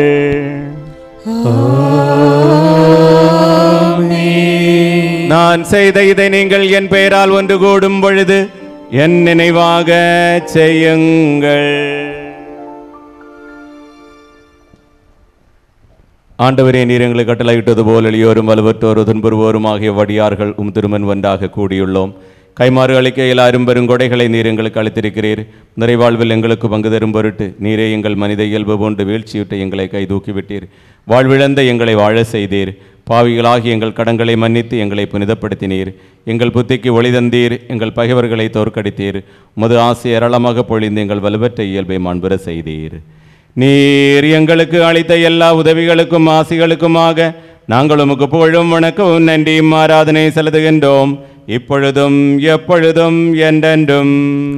நான் செய்த இதை நீங்கள் என் பெயரால் ஒன்று கூடும் பொழுது என் நினைவாக செய்யுங்கள் ஆண்டவரே நீர் எங்களுக்கு கட்டளையிட்டது போல் எளியோரும் வலுவற்றோர் துன்புறுவோரும் ஆகிய வடியார்கள் உம் திருமன் ஒன்றாக கூடியுள்ளோம் கைமாறு அளிக்க எல்லாரும் பெருங்கொடைகளை நீர் எங்களுக்கு அளித்திருக்கிறீர் நிறைவாழ்வில் எங்களுக்கு பங்கு தரும் பொருட்டு நீரே எங்கள் மனித இயல்பு போன்று வீழ்ச்சியிட்டு எங்களை கை தூக்கிவிட்டீர் வாழ்விழந்த எங்களை வாழ செய்தீர் பாவிகளாகி எங்கள் கடன்களை மன்னித்து எங்களை புனிதப்படுத்தினீர் எங்கள் புத்திக்கு ஒளி தந்தீர் எங்கள் பகைவர்களை தோற்கடித்தீர் உமது ஆசை ஏராளமாக பொழிந்து எங்கள் வலுவற்ற இயல்பை மாண்பெற செய்தீர் நீர் எங்களுக்கு அளித்த எல்லா உதவிகளுக்கும் ஆசிகளுக்குமாக நாங்கள் உமக்கு புகழும் வணக்கமும் நன்றியும் ஆராதனை செலுத்துகின்றோம் இப்பொழுதும் எப்பொழுதும் என்றென்றும்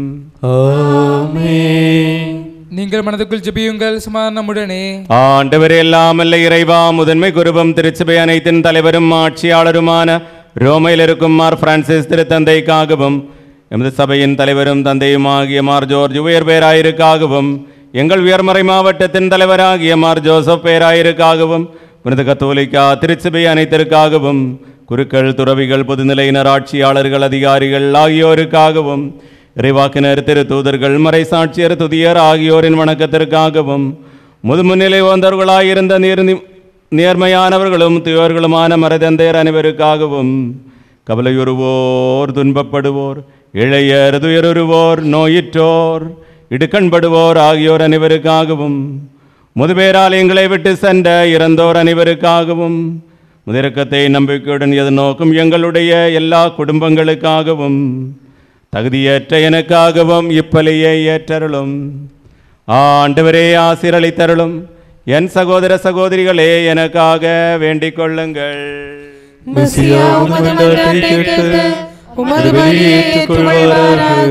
நீங்கள் மனதுக்குள் ஜெபியுங்கள் சமாதானமுடனே ஆண்டவர் எல்லாமல்ல இறைவா முதன்மை குருபம் திருச்சபை அனைத்தின் தலைவரும் ஆட்சியாளருமான ரோமையில் இருக்கும் மார் பிரான்சிஸ் திருத்தந்தைக்காகவும் எமது சபையின் தலைவரும் தந்தையுமாகிய மார் ஜோர்ஜ் உயர் பேராயிருக்காகவும் எங்கள் உயர்மறை மாவட்டத்தின் தலைவராகிய மார் ஜோசப் பேராயிருக்காகவும் புனித கத்தோலிக்கா திருச்சபை அனைத்திற்காகவும் குருக்கள் துறவிகள் பொதுநிலையினர் ஆட்சியாளர்கள் அதிகாரிகள் ஆகியோருக்காகவும் இறைவாக்கினர் திரு தூதர்கள் மறைசாட்சியர் துதியர் ஆகியோரின் வணக்கத்திற்காகவும் முதுமுன்னிலை வந்தவர்களாயிருந்த நீர் நேர்மையானவர்களும் துயோர்களுமான மரதந்தையர் அனைவருக்காகவும் கவலையுறுவோர் துன்பப்படுவோர் இளையர் துயருருவோர் நோயிற்றோர் இடுக்கண்படுவோர் ஆகியோர் அனைவருக்காகவும் முதுபேரால் எங்களை விட்டு சென்ற இறந்தோர் அனைவருக்காகவும் முதிரக்கத்தை நம்பிக்கையுடன் எதிர்நோக்கும் எங்களுடைய எல்லா குடும்பங்களுக்காகவும் தகுதியற்ற எனக்காகவும் இப்பலியை ஏற்றருளும் ஆண்டவரே ஆசிரளித்தருளும் என் சகோதர சகோதரிகளே எனக்காக வேண்டிக் கொள்ளுங்கள் மெசியா உமது மன்றாட்டை கேட்டு உமது பலியை ஏற்றுக்கொள்வாராக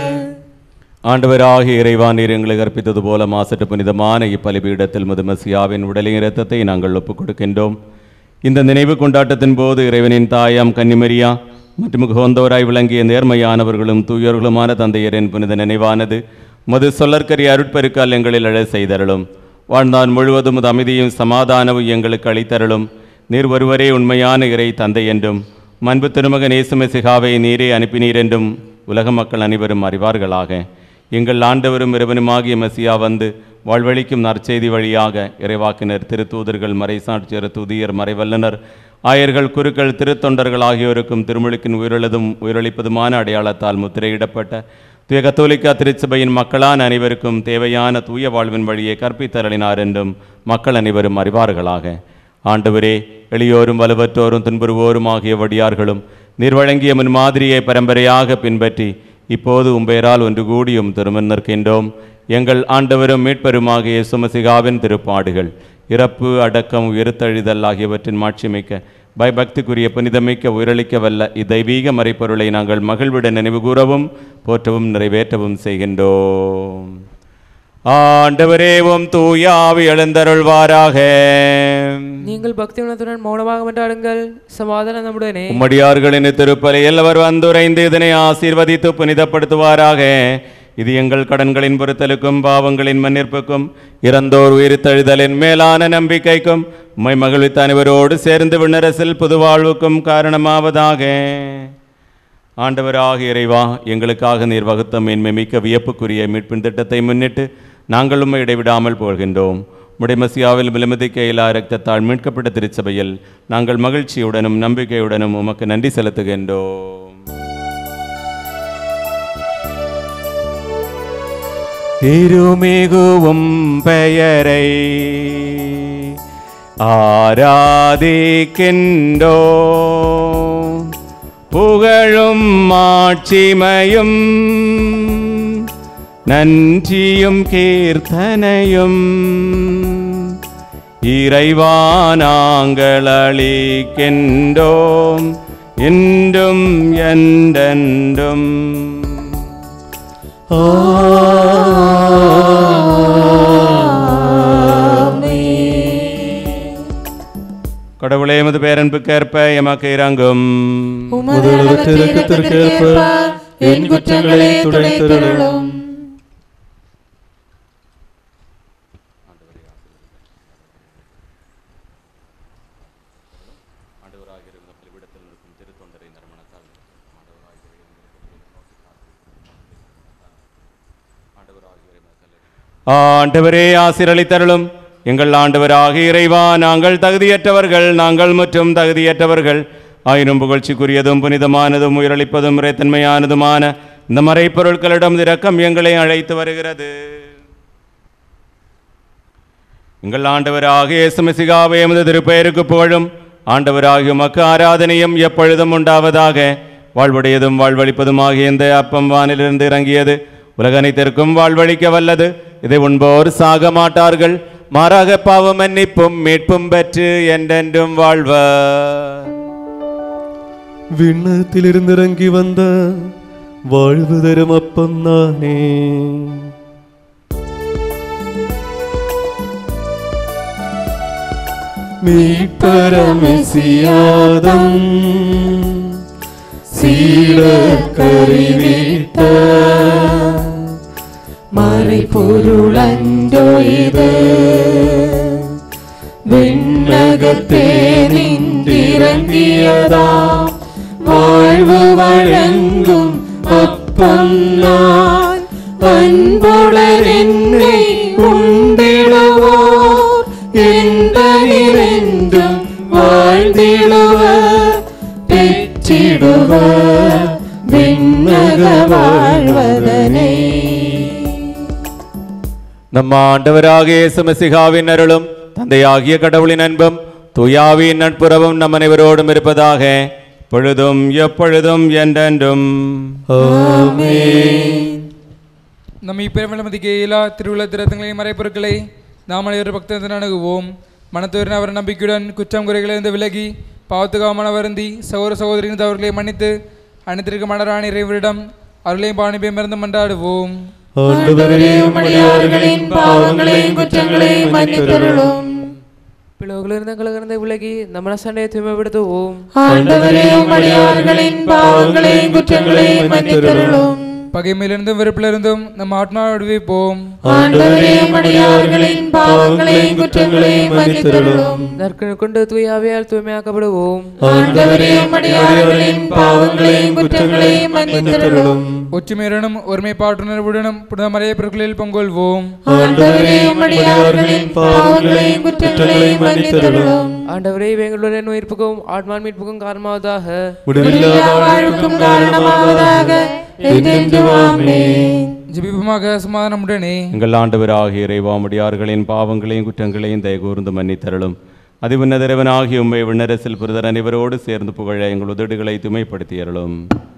ஆண்டவராகிய இறைவா நீர் எங்களுக்கு கற்பித்தது போல மாசற்ற புனிதமான இப்பலிபீடத்தில் முதுமசியாவின் உடலின் இரத்தத்தை நாங்கள் ஒப்புக் கொடுக்கின்றோம் இந்த நினைவு கொண்டாட்டத்தின் போது இறைவனின் தாயாம் கன்னிமரியா மற்றும் உகந்தவராய் விளங்கிய நேர்மையானவர்களும் தூயர்களுமான தந்தையரின் புனித நினைவானது மது சொல்லற்கரிய அருட்பெருக்கால் எங்களில் அழ செய்தருளும் வாழ்ந்தான் முழுவதும் உமது அமைதியும் சமாதானமும் எங்களுக்கு அளித்தருளும் நீர் ஒருவரே உண்மையான இறை தந்தை என்றும் மன்பு திருமகன் இயேசுமெசிகாவை நீரே அனுப்பினீர் என்றும் உலக மக்கள் அனைவரும் அறிவார்களாக எங்கள் ஆண்டவரும் இறைவனுமாகிய மெசியா வந்து வாழ்வழிக்கும் நற்செய்தி வழியாக இறைவாக்கினர் திருத்தூதர்கள் மறைசாட்சியர் துதியர் மறைவல்லனர் ஆயர்கள் குருக்கள் திருத்தொண்டர்கள் ஆகியோருக்கும் திருமுழுக்கின் உயிரிழதும் உயிரளிப்பதுமான அடையாளத்தால் முத்திரையிடப்பட்ட தூய கத்தோலிக்கா திருச்சபையின் மக்களான அனைவருக்கும் தேவையான தூய வாழ்வின் வழியை கற்பித்தரளினார் என்றும் மக்கள் அனைவரும் அறிவார்களாக ஆண்டவரே எளியோரும் வலுவற்றோரும் துன்புறுவோரும் ஆகிய வடியார்களும் நீர் வழங்கிய முன் மாதிரியை பரம்பரையாக பின்பற்றி இப்போது உம்பெயரால் ஒன்று கூடியும் திருமண் நிற்கின்றோம் எங்கள் ஆண்டவரும் மீட்பெருமாகிய சுமசிகாவின் திருப்பாடுகள் இறப்பு அடக்கம் உயிர்த்தெழுதல் ஆகியவற்றின் மாட்சிமிக்க பயபக்திக்குரிய புனிதமிக்க உயிரளிக்க வல்ல இத்தெய்வீக மறைப்பொருளை நாங்கள் மகிழ்விட நினைவு கூறவும் போற்றவும் நிறைவேற்றவும் செய்கின்றோம் ஆண்டவரே உம் தூயாவி எழுந்தருள்வாராக நீங்கள் பக்தி உணத்துடன் மௌனமாக மன்றாடுங்கள் சமாதானம் நம்முடனே உம்மடியார்களின் திருப்பலியில் அவர் வந்துரைந்து இதனை ஆசீர்வதித்து புனிதப்படுத்துவாராக இது எங்கள் கடன்களின் பொறுத்தலுக்கும் பாவங்களின் மன்னிப்புக்கும் இறந்தோர் உயிர்த்தெழுதலின் மேலான நம்பிக்கைக்கும் உம்மை மகிழ்வித்த அனைவரோடு சேர்ந்து விண்ணரசில் புதுவாழ்வுக்கும் காரணமாவதாக ஆண்டவராக இறைவா எங்களுக்காக நீர் வகுத்த மேன்மை மிக்க வியப்புக்குரிய மீட்பின் திட்டத்தை முன்னிட்டு நாங்கள் உம்மை இடைவிடாமல் போகின்றோம் முடைமசியாவில் விலமதிக்க இயலா இரத்தத்தால் மீட்கப்பட்ட திருச்சபையில் நாங்கள் மகிழ்ச்சியுடனும் நம்பிக்கையுடனும் உமக்கு நன்றி செலுத்துகின்றோம் திருமிகுவும் பெயரை ஆராதிக்கின்றோ புகழும் மாட்சிமையும் நன்றியும் கீர்த்தனையும் இறைவா நாங்கள் அளிக்கின்றோம் இன்றும் என்றென்றும் கடவுளே எமது பேரன்புக்கேற்ப எமக்கு இறங்கும் உமது இரக்கத்திற்கேற்ப என் குற்றங்களை துடைத்தருளும் ஆண்டவரே ஆசிரளித்தருளும் எங்கள் ஆண்டவராக இறைவா நாங்கள் தகுதியற்றவர்கள் நாங்கள் மற்றும் தகுதியற்றவர்கள் ஆயினும் புகழ்ச்சிக்குரியதும் புனிதமானதும் உயிரளிப்பதும் இறைத்தன்மையானதுமான இந்த மறைப்பொருட்களிடம் இரக்கம் எங்களை அழைத்து வருகிறது எங்கள் ஆண்டவராக இயேசுமிசிகாவே எமது திருப்பெயருக்கு புகழும் ஆண்டவராகிய மக்கு ஆராதனையும் எப்பொழுதும் உண்டாவதாக வாழ்வுடையதும் வாழ்வழிப்பதுமாகிய இந்த அப்பம் வானிலிருந்து இறங்கியது உலகனைத்திற்கும் வாழ்வழிக்க வல்லது இதை உண்போர் சாக மாட்டார்கள் மாறாக பாவ மன்னிப்பும் மீட்பும் பெற்று என்றென்றும் வாழ்வர் விண்ணகத்திலிருந்து இறங்கி வந்த வாழ்வு தரும் அப்பம் நானே மீட்பரமெசியாதம் சீடர் கறிவித்த மறைபொருளன்றோ இது விண்ணகத்தே நின்றிறங்கியதா வாழ்வு வழங்கும் அப்பம் நான் அன்புடன் என்னை உண்டிடுவோர் எந்த நிறைந்தும் வாழ்ந்திடுவர் பெற்றிடுவர் விண்ணக வாழ்வதனை நம் ஆண்டவராக இயேசு மெசிகாவின் அருளும் தந்தையாகிய கடவுளின் அன்பும் துயாவின் நட்புறவும் நம் அனைவரோடும் இருப்பதாக பொழுதும் எப்பொழுதும் என்றென்றும் நம்மை பெருமளமதிக்க இயலா திருவிழா திரத்தங்களையும் மறைப்பொருட்களை நாம் அனைவரும் பக்தன் அணுகுவோம் மனத்தோரின் அவர் நம்பிக்கையுடன் குற்றம் குறைகளிலிருந்து விலகி பாவத்துக்காமன வருந்தி சகோதர சகோதரின் தவறுகளை மன்னித்து அனைத்திற்கு மலரான இறைவரிடம் அருளையும் பாணிப்பையும் இருந்து மன்றாடுவோம் ஆண்டவரே அடியார்களின் பாவங்களையும் குற்றங்களையும் மன்னித்தருளும் பிளவுகளிலிருந்து கலகிருந்த விலகி நம்ம சண்டையை தூய்மைப்படுத்துவோம் ஆண்டவரே அடியார்களின் பாவங்களையும் குற்றங்களையும் மன்னித்தருளும் பகைமையிலிருந்தும் வெறுப்பிலிருந்தும் நம் ஆத்மா விடுவிப்போம் ஆண்டவரே அடியார்களின் பாவங்களையும் குற்றங்களையும் மன்னித்தருளும் நற்கனை கொண்டு தூயாவியால் தூய்மையாக்கப்படுவோம் ஆண்டவரே அடியார்களின் பாவங்களையும் குற்றங்களையும் மன்னித்தருளும் ஒற்றுமையுடனும் ஒருமைப்பாட்டுணர்வுடனும் புனித மறைய பொருட்களில் பங்கொள்வோம் ஆண்டவரே அடியார்களின் பாவங்களையும் குற்றங்களையும் மன்னித்தருளும் ஆண்டவரே எங்களுடன் உயிர்ப்புக்கும் ஆத்மான் மீட்புக்கும் காரணமாவதாக முடிவில்லா வாழ்வுக்கும் காரணமாவதாக என்றென்றும் ஆமென் ஜெபிப்புமாக சமாதானமுடனே எங்கள் ஆண்டவராகிய இறைவாமுடியார்களின் பாவங்களையும் குற்றங்களையும் தயகூர்ந்து மன்னித்தருளும் அதிவுன்னதரவனாகிய உண்மை விண்ணரசில் புரிதர் அனைவரோடு சேர்ந்து புகழ எங்கள் உதடுகளை துமைப்படுத்தியருளும்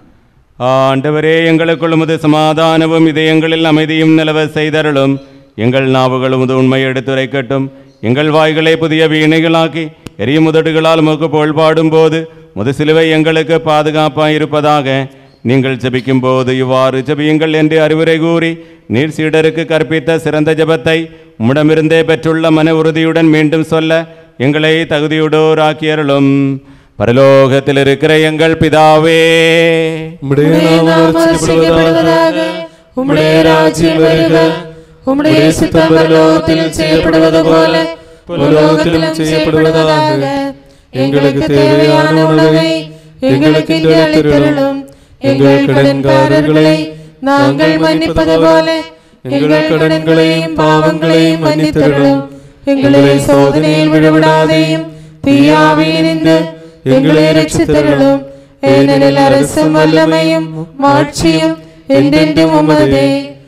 ஆண்டவரே எங்களுக்குள் உமது சமாதானமும் இதயங்களில் அமைதியும் நிலவ செய்தருளும் எங்கள் நாவுகள் உமது உண்மை எடுத்துரைக்கட்டும் எங்கள் வாய்களை புதிய வீணைகளாக்கி எரியும் உதடுகளால் உமக்கு புகழ் பாடும்போது முது சிலுவை எங்களுக்கு பாதுகாப்பாக இருப்பதாக நீங்கள் ஜெபிக்கும் போது இவ்வாறு ஜெபியுங்கள் என்று அறிவுரை கூறி நீர் சீடருக்கு கற்பித்த சிறந்த ஜெபத்தை உம்மிடமிருந்தே பெற்றுள்ள மன உறுதியுடன் மீண்டும் சொல்ல எங்களை தகுதியுடோராக்கியருளும் பரலோகத்தில் இருக்கிற எங்கள் பிதாவே உம்முடைய நாமம் நாமம் அர்ச்சிக்கப்படுவதாக அர்ச்சிக்கப்படுவதாக உம்முடைய ராஜ்யம் வருக உம்முடைய சித்தம் பரலோகத்தில் செய்யப்படுவது போல உலோகத்திலும் செய்யப்படுவதாக எங்களுக்கு தேவையான உணவை எங்களுக்கு இன்று அளித்தருளும் எங்கள் கடன்காரர்களை நாங்கள் மன்னிப்பது போல எங்கள் கடன்களையும் பாவங்களையும் மன்னித்தருளும் எங்களை சோதனையில் விழவிடாதையும் தீயாவிலிருந்து எங்களை ரட்சித்தருளும் ஏனெனில் அரசும் வல்லமையும் மாட்சியும் என்றென்றும் உமதே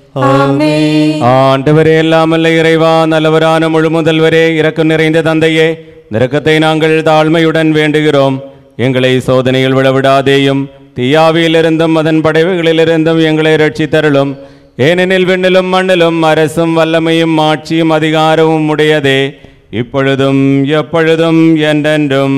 ஆமென் ஆண்டவரே எல்லாமல்ல இறைவா நல்லவரான முழு முதல்வரே இரக்கம் நிறைந்த தந்தையே இரக்கத்தை நாங்கள் தாழ்மையுடன் வேண்டுகிறோம் எங்களை சோதனையில் விழவிடாதேயும் தீயாவியிலிருந்தும் அதன் படைவுகளிலிருந்தும் எங்களை ரட்சித்தருளும் ஏனெனில் விண்ணிலும் மண்ணிலும் அரசும் வல்லமையும் ஆட்சியும் அதிகாரமும் உடையதே இப்பொழுதும் எப்பொழுதும் என்றென்றும்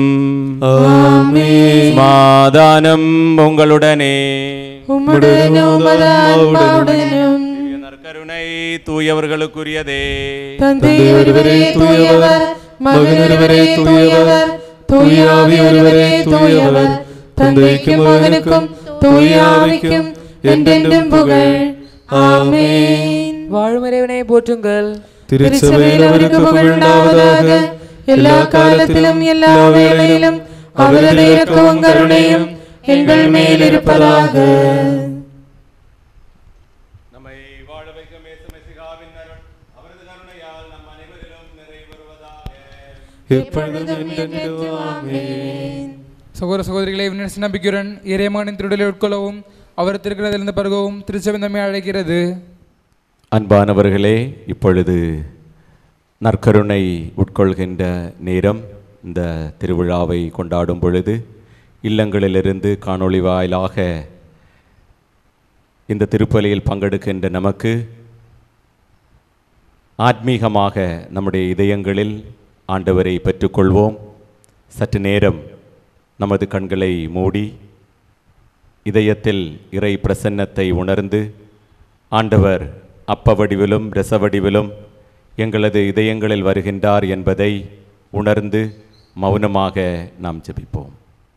சமாதானம் உங்களுடனே உம்முடனும் உமது ஆன்மாவுடனும் நற்கருணை தூயவர்களுக்குரியதே தந்தை ஒருவரே தூயவர் மகன் ஒருவரே தூயவர் தூயாவி ஒருவரே தூயவர் தந்தைக்கும் மகனுக்கும் தூயாவிக்கும் என்றென்றும் புகழ் ஆமென் வாழுமறைவனை போற்றுங்கள் திருச்சபையில் அவருக்கு புகழ்ந்தாவதாக எல்லா காலத்திலும் எல்லா வேளையிலும் அவரது இரக்கமும் கருணையும் எங்கள் மேல் இருப்பதாக நம்மை வாழ வைக்கும் இயேசு மெசிகாவின் அருள் எப்பொழுதும் என்றென்றும் ஆமென் சகோதர சகோதரிகளை விண்ணரசு நம்பிக்கையுடன் இறைமகனின் திருடலை உட்கொள்ளவும் அவர் திருக்கிறதிலிருந்து பருகவும் திருச்சபை நம்மை அழைக்கிறது அன்பானவர்களே இப்பொழுது நற்கருணை உட்கொள்கின்ற நேரம் இந்த திருவிழாவை கொண்டாடும் பொழுது இல்லங்களிலிருந்து காணொளி வாயிலாக இந்த திருப்பலியில் பங்கெடுக்கின்ற நமக்கு ஆத்மீகமாக நம்முடைய இதயங்களில் ஆண்டவரை பெற்றுக்கொள்வோம் சற்று நேரம் நமது கண்களை மூடி இதயத்தில் இறை பிரசன்னத்தை உணர்ந்து ஆண்டவர் அப்ப வடிவிலும் ரச வடிவிலும் எங்களது இதயங்களில் வருகின்றார் என்பதை உணர்ந்து மௌனமாக நாம் ஜெபிப்போம்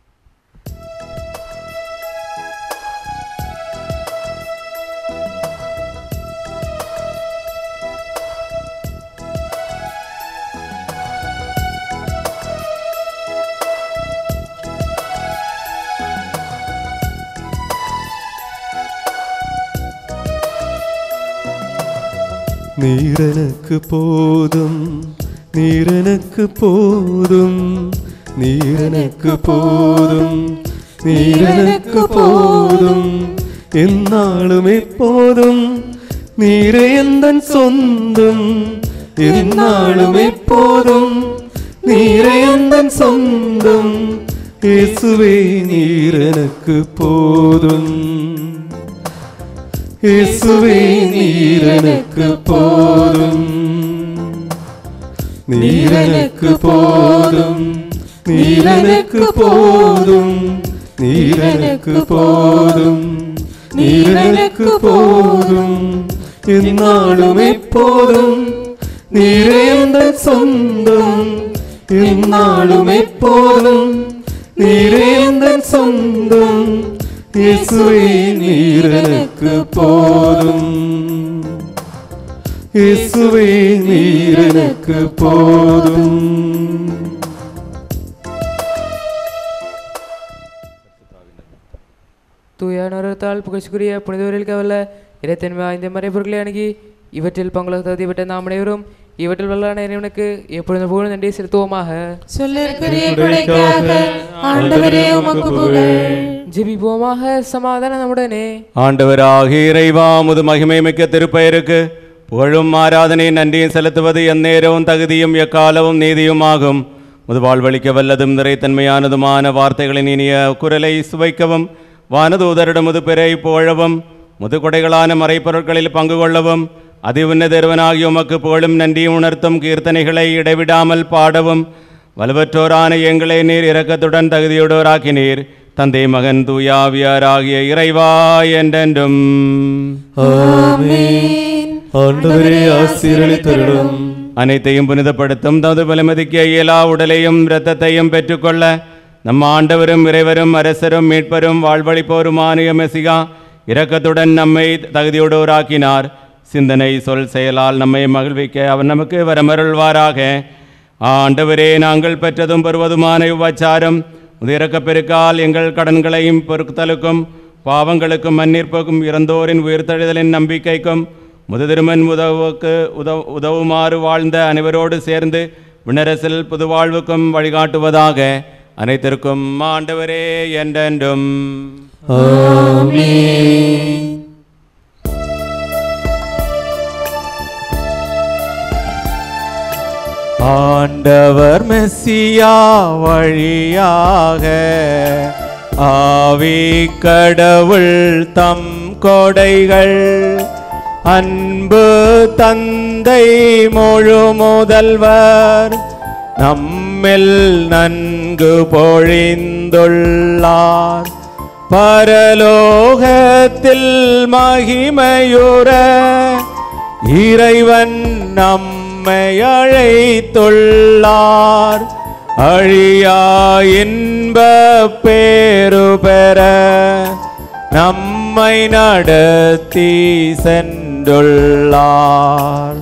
நீரெனக்கு போதும் நீரெனக்கு போதும் நீரெனக்கு போதும் நீரெனக்கு போதும் என்னாலும் எப்போதும் நீரே எந்தன் சொந்தம் என்னாலும் எப்போதும் நீரே எந்தன் சொந்தம் இயேசுவே நீரெனக்கு போதும் இயேசுவே நீரெனக்கு போதும் நீரெனக்கு போதும் நீரெனக்கு போதும் நீரெனக்கு போதும் நீரெனக்கு போதும் என்னாலும் எப்போதும் நீரே எந்தன் சொந்தம் என்னாலும் எப்போதும் நீரே எந்தன் சொந்தம் இயேசுவே நீரெனக்கு போதும் இயேசுவே நீரெனக்கு போதும் தூயானவரத்தால் புகழ்ச்சிக்குரிய புனிதவரில் கவல இறைத்தன்மை வாய்ந்த மறைபொருட்களை அணுகி இவற்றில் பங்கள தகுதிப்பட்ட நாம் அனைவரும் இவற்றில் வல்லான இறைவனுக்கு எப்பொழுதும் புகழ் நன்றி செலுத்துவோமாக சொல்லிற்குரிய கொடைக்காக ஆண்டவரே உமக்கு புகழ் ஜெபிப்போமாக சமாதானம் நம்முடனே ஆண்டவராகிய இறைவா முது மகிமை மிக்க திருப்பெயருக்கு புகழும் ஆராதனையும் நன்றியும் செலுத்துவது எந்நேரவும் தகுதியும் எக்காலவும் நீதியுமாகும் முது வாழ்வழிக்க வல்லதும் நிறைத்தன்மையானதுமான வார்த்தைகளின் இனிய குரலை சுவைக்கவும் வானதூதரிடம் முது பிறை புகழவும் முது கொடைகளான மறைப்பொருட்களில் பங்கு கொள்ளவும் அதி உன்னதருவனாகி உமக்கு புகழும் நன்றியும் உணர்த்தும் கீர்த்தனைகளை இடைவிடாமல் பாடவும் வலுவற்றோரான எங்களை நீர் இரக்கத்துடன் தகுதியுடோராக்கினீர் தந்தை மகன் தூயாவியார் ஆகிய இறைவா என்றென்றும் ஆமென் ஆண்டவரே ஆசீரளித்தருளும் அனைத்தையும் புனிதப்படுத்தும் தமது பலமதிக்க இயலா உடலையும் இரத்தத்தையும் பெற்றுக்கொள்ள நம் ஆண்டவரும் இறைவரும் அரசரும் மீட்பரும் வாழ்வழிப்போருமான மெசிகா இரக்கத்துடன் நம்மை தகுதியோடோராக்கினார் சிந்தனை சொல் செயலால் நம்மை மகிழ்விக்க அவர் நமக்கு வரமருள்வாராக ஆண்டவரே நாங்கள் பெற்றதும் பெறுவதுமான இவ்வாச்சாரம் உதிரக்கப் பெருக்கால் எங்கள் கடன்களையும் பொறுத்தலுக்கும் பாவங்களுக்கும் மன்னிப்புக்கும் இறந்தோரின் உயிர்த்தெழுதலின் நம்பிக்கைக்கும் முதுதிருமன் உதவுக்கு உதவ உதவுமாறு வாழ்ந்த அனைவரோடு சேர்ந்து விண்ணரசில் புது வாழ்வுக்கும் வழிகாட்டுவதாக அனைத்திற்கும் ஆண்டவரே என்றென்றும் ஆமென் ஆண்டவர் மெஸ்ஸியா வழியாக ஆவி கடவுள் தம் கொடைகள் அன்பு தந்தை முழு முதல்வர் நம்மில் நன்கு பொழிந்துள்ளார் பரலோகத்தில் மகிமையுற இறைவன் நம்மை அழைத்துள்ளார் அழியா இன்ப பேரு பெற நம்மை நடத்தி சென்றுள்ளார்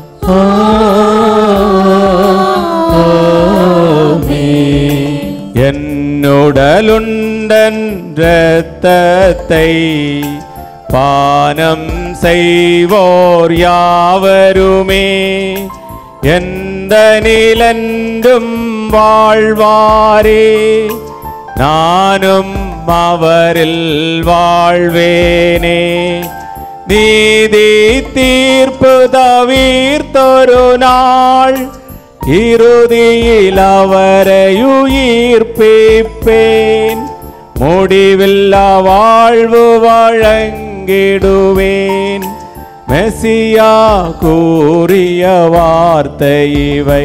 என்னுடலுண்டன் இரத்தத்தை பானம் செய்வோர் யாவருமே எந்த நிலன்றும் வாழ்வாரே நானும் அவரில் வாழ்வேனே நீதி தீர்ப்பு தவிர்த்தொரு நாள் இறுதியில் அவரை உயிர்ப்பிப்பேன் முடிவில்லா வாழ்வு வழங்கிடுவேன் மெசியா கூறிய வார்த்தை இவை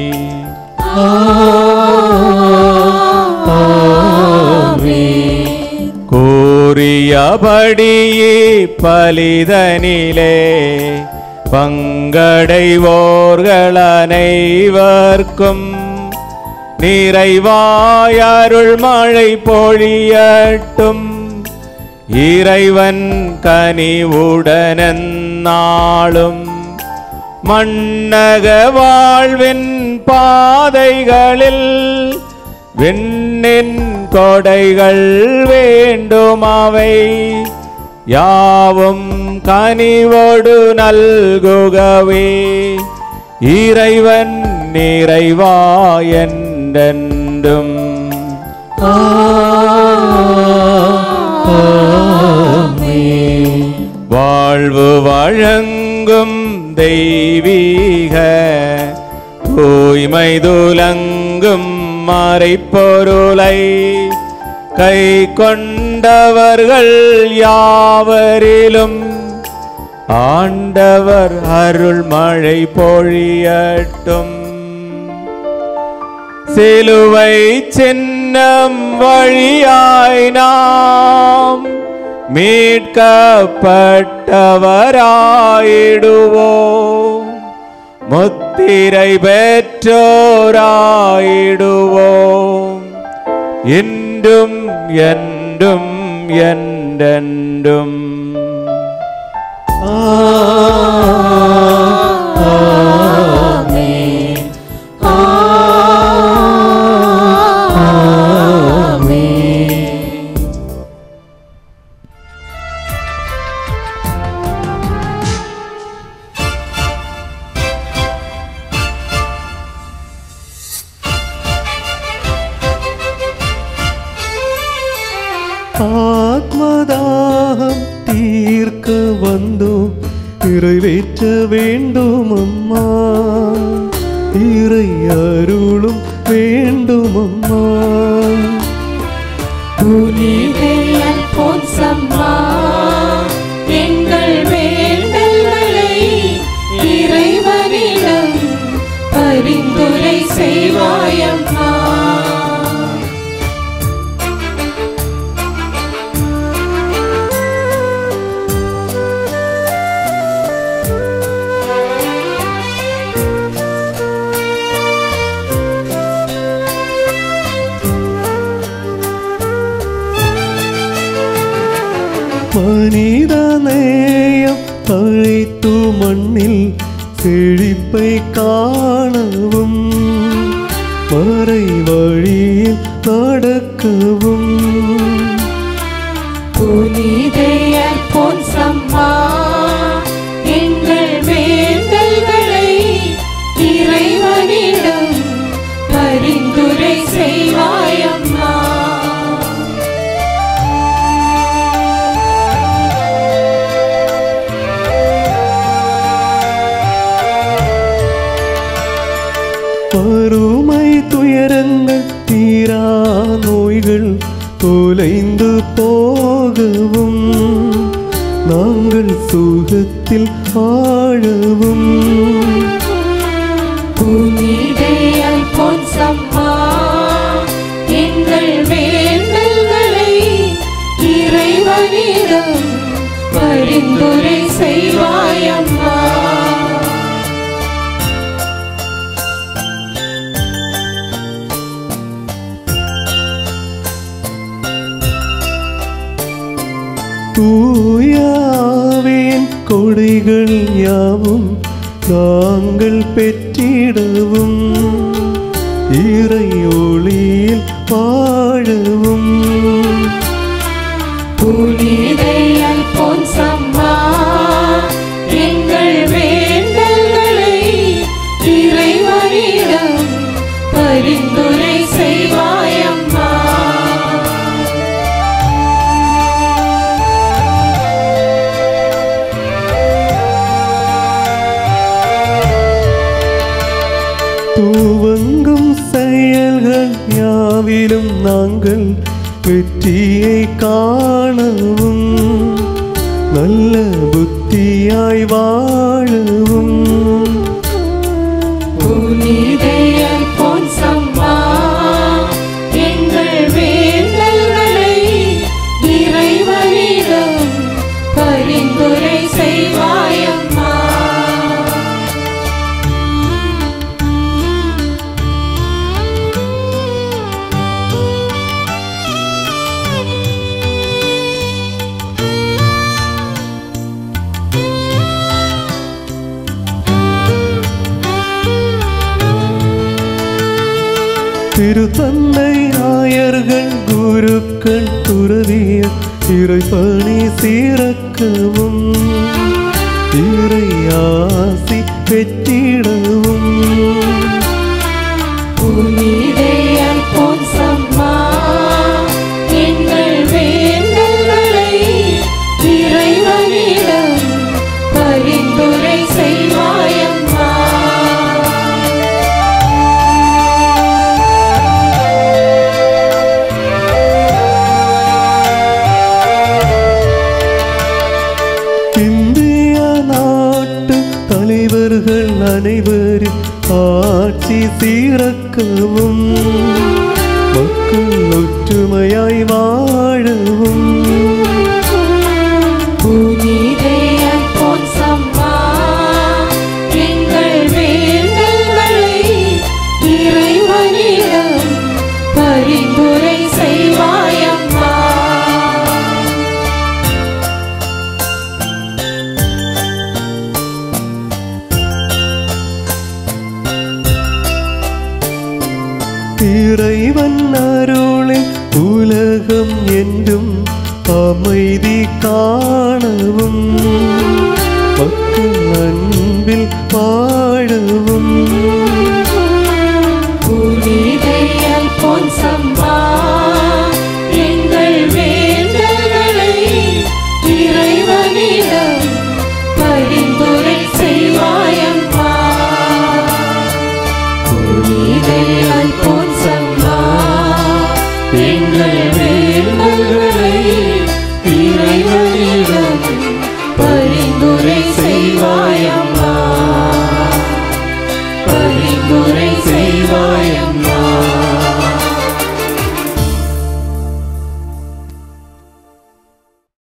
கூறியபடியே பலிதனிலே பங்கடைவோர்கள் அனைவர்க்கும் நிறைவாய் அருள் மழை பொழியட்டும் இறைவன் கனிவுடன் நாளும் மன்னக வாழ்வின் பாதைகளில் விண்ணின் கொடைகள் வேண்டும் அவை யாவும் கனிவோடு நல்குகவே இறைவன் நிறைவா என்றென்றும் வாழ்வு வழங்கும் தெய்வீக தூய்மை துலங்கும் மறைப்பொருளை கை கொண்டவர்கள் யாவரிலும் ஆண்டவர் அருள் மழை பொழியட்டும் சிலுவை சின்னம் வழியாய் நாம் மீட்கப்பட்டவராயிடுவோம் முத்திரை பெற்றோராயிடுவோம் இன்றும் என்றும் என்றென்றும் ஆத்மதாகம் தீர்க்க வந்தோம் நிறைவேற்ற வேண்டும் அம்மா இறை அருளும் வேண்டும் அம்மா புனிதையல் பொன்சம்மா எங்கள் வேண்டல்களை இறைவனிடம் பரிந்துரை செய்வாயம்மா மனித நேயம் அழைத்து மண்ணில் செழிப்பை காணவும் மறை வழியில் நடக்கவும் புனிதையல் பொன்சம்மா எங்கள் வேண்டல்களை இறைவனிடம் பரிந்துரை செய்வாயம்மா பருமை துயரங்கள் தீரா நோய்கள் தொலைந்து போகவும் நாங்கள் சுகத்தில் ஆழவும் புனிதையல் பொன்சம்மா எங்கள் வேண்டல்களை இறைவனிடம் பரிந்துரை செய்வாயம்மா தூயாவின் கொடைகள் யாவும் நாங்கள் பெற்றிடவும் இறை ஒளியில் வாழவும் புனிதையல் பொன்சம்மா யாவிலும் நாங்கள் வெற்றியை காணவும் நல்ல புத்தியாய் வாழவும் புனிதையல் பொன் சம்மா எங்கள் வேண்டல்களை இறைவனிடம் பரிந்துரை செய்வாயம்மா திருத்தந்தை ஆயர்கள் குருக்கள் துறவிய இறைப்பணி சீரக்கவும் இறையாசி பெற்றிடவும் புனிதையல் பொன் சம்மா எங்கள் வேண்டல்களை இறைவனிடம் பரிந்துரை செய்வாயம்மா இந்திய நாட்டு தலைவர்கள் அனைவரும் ஆட்சி சீரக்கவும் மக்கள் ஒற்றுமையாய் வாழவும் புனிதையல் பொன் சம்மா எங்கள் வேண்டல்களை இறைவனிடம் பரிந்துரை செய்வாயம்மா இறைவன் அருளை உலகம் என்றும் அமைதி காணவும் மக்கள் அன்பில் வாழவும்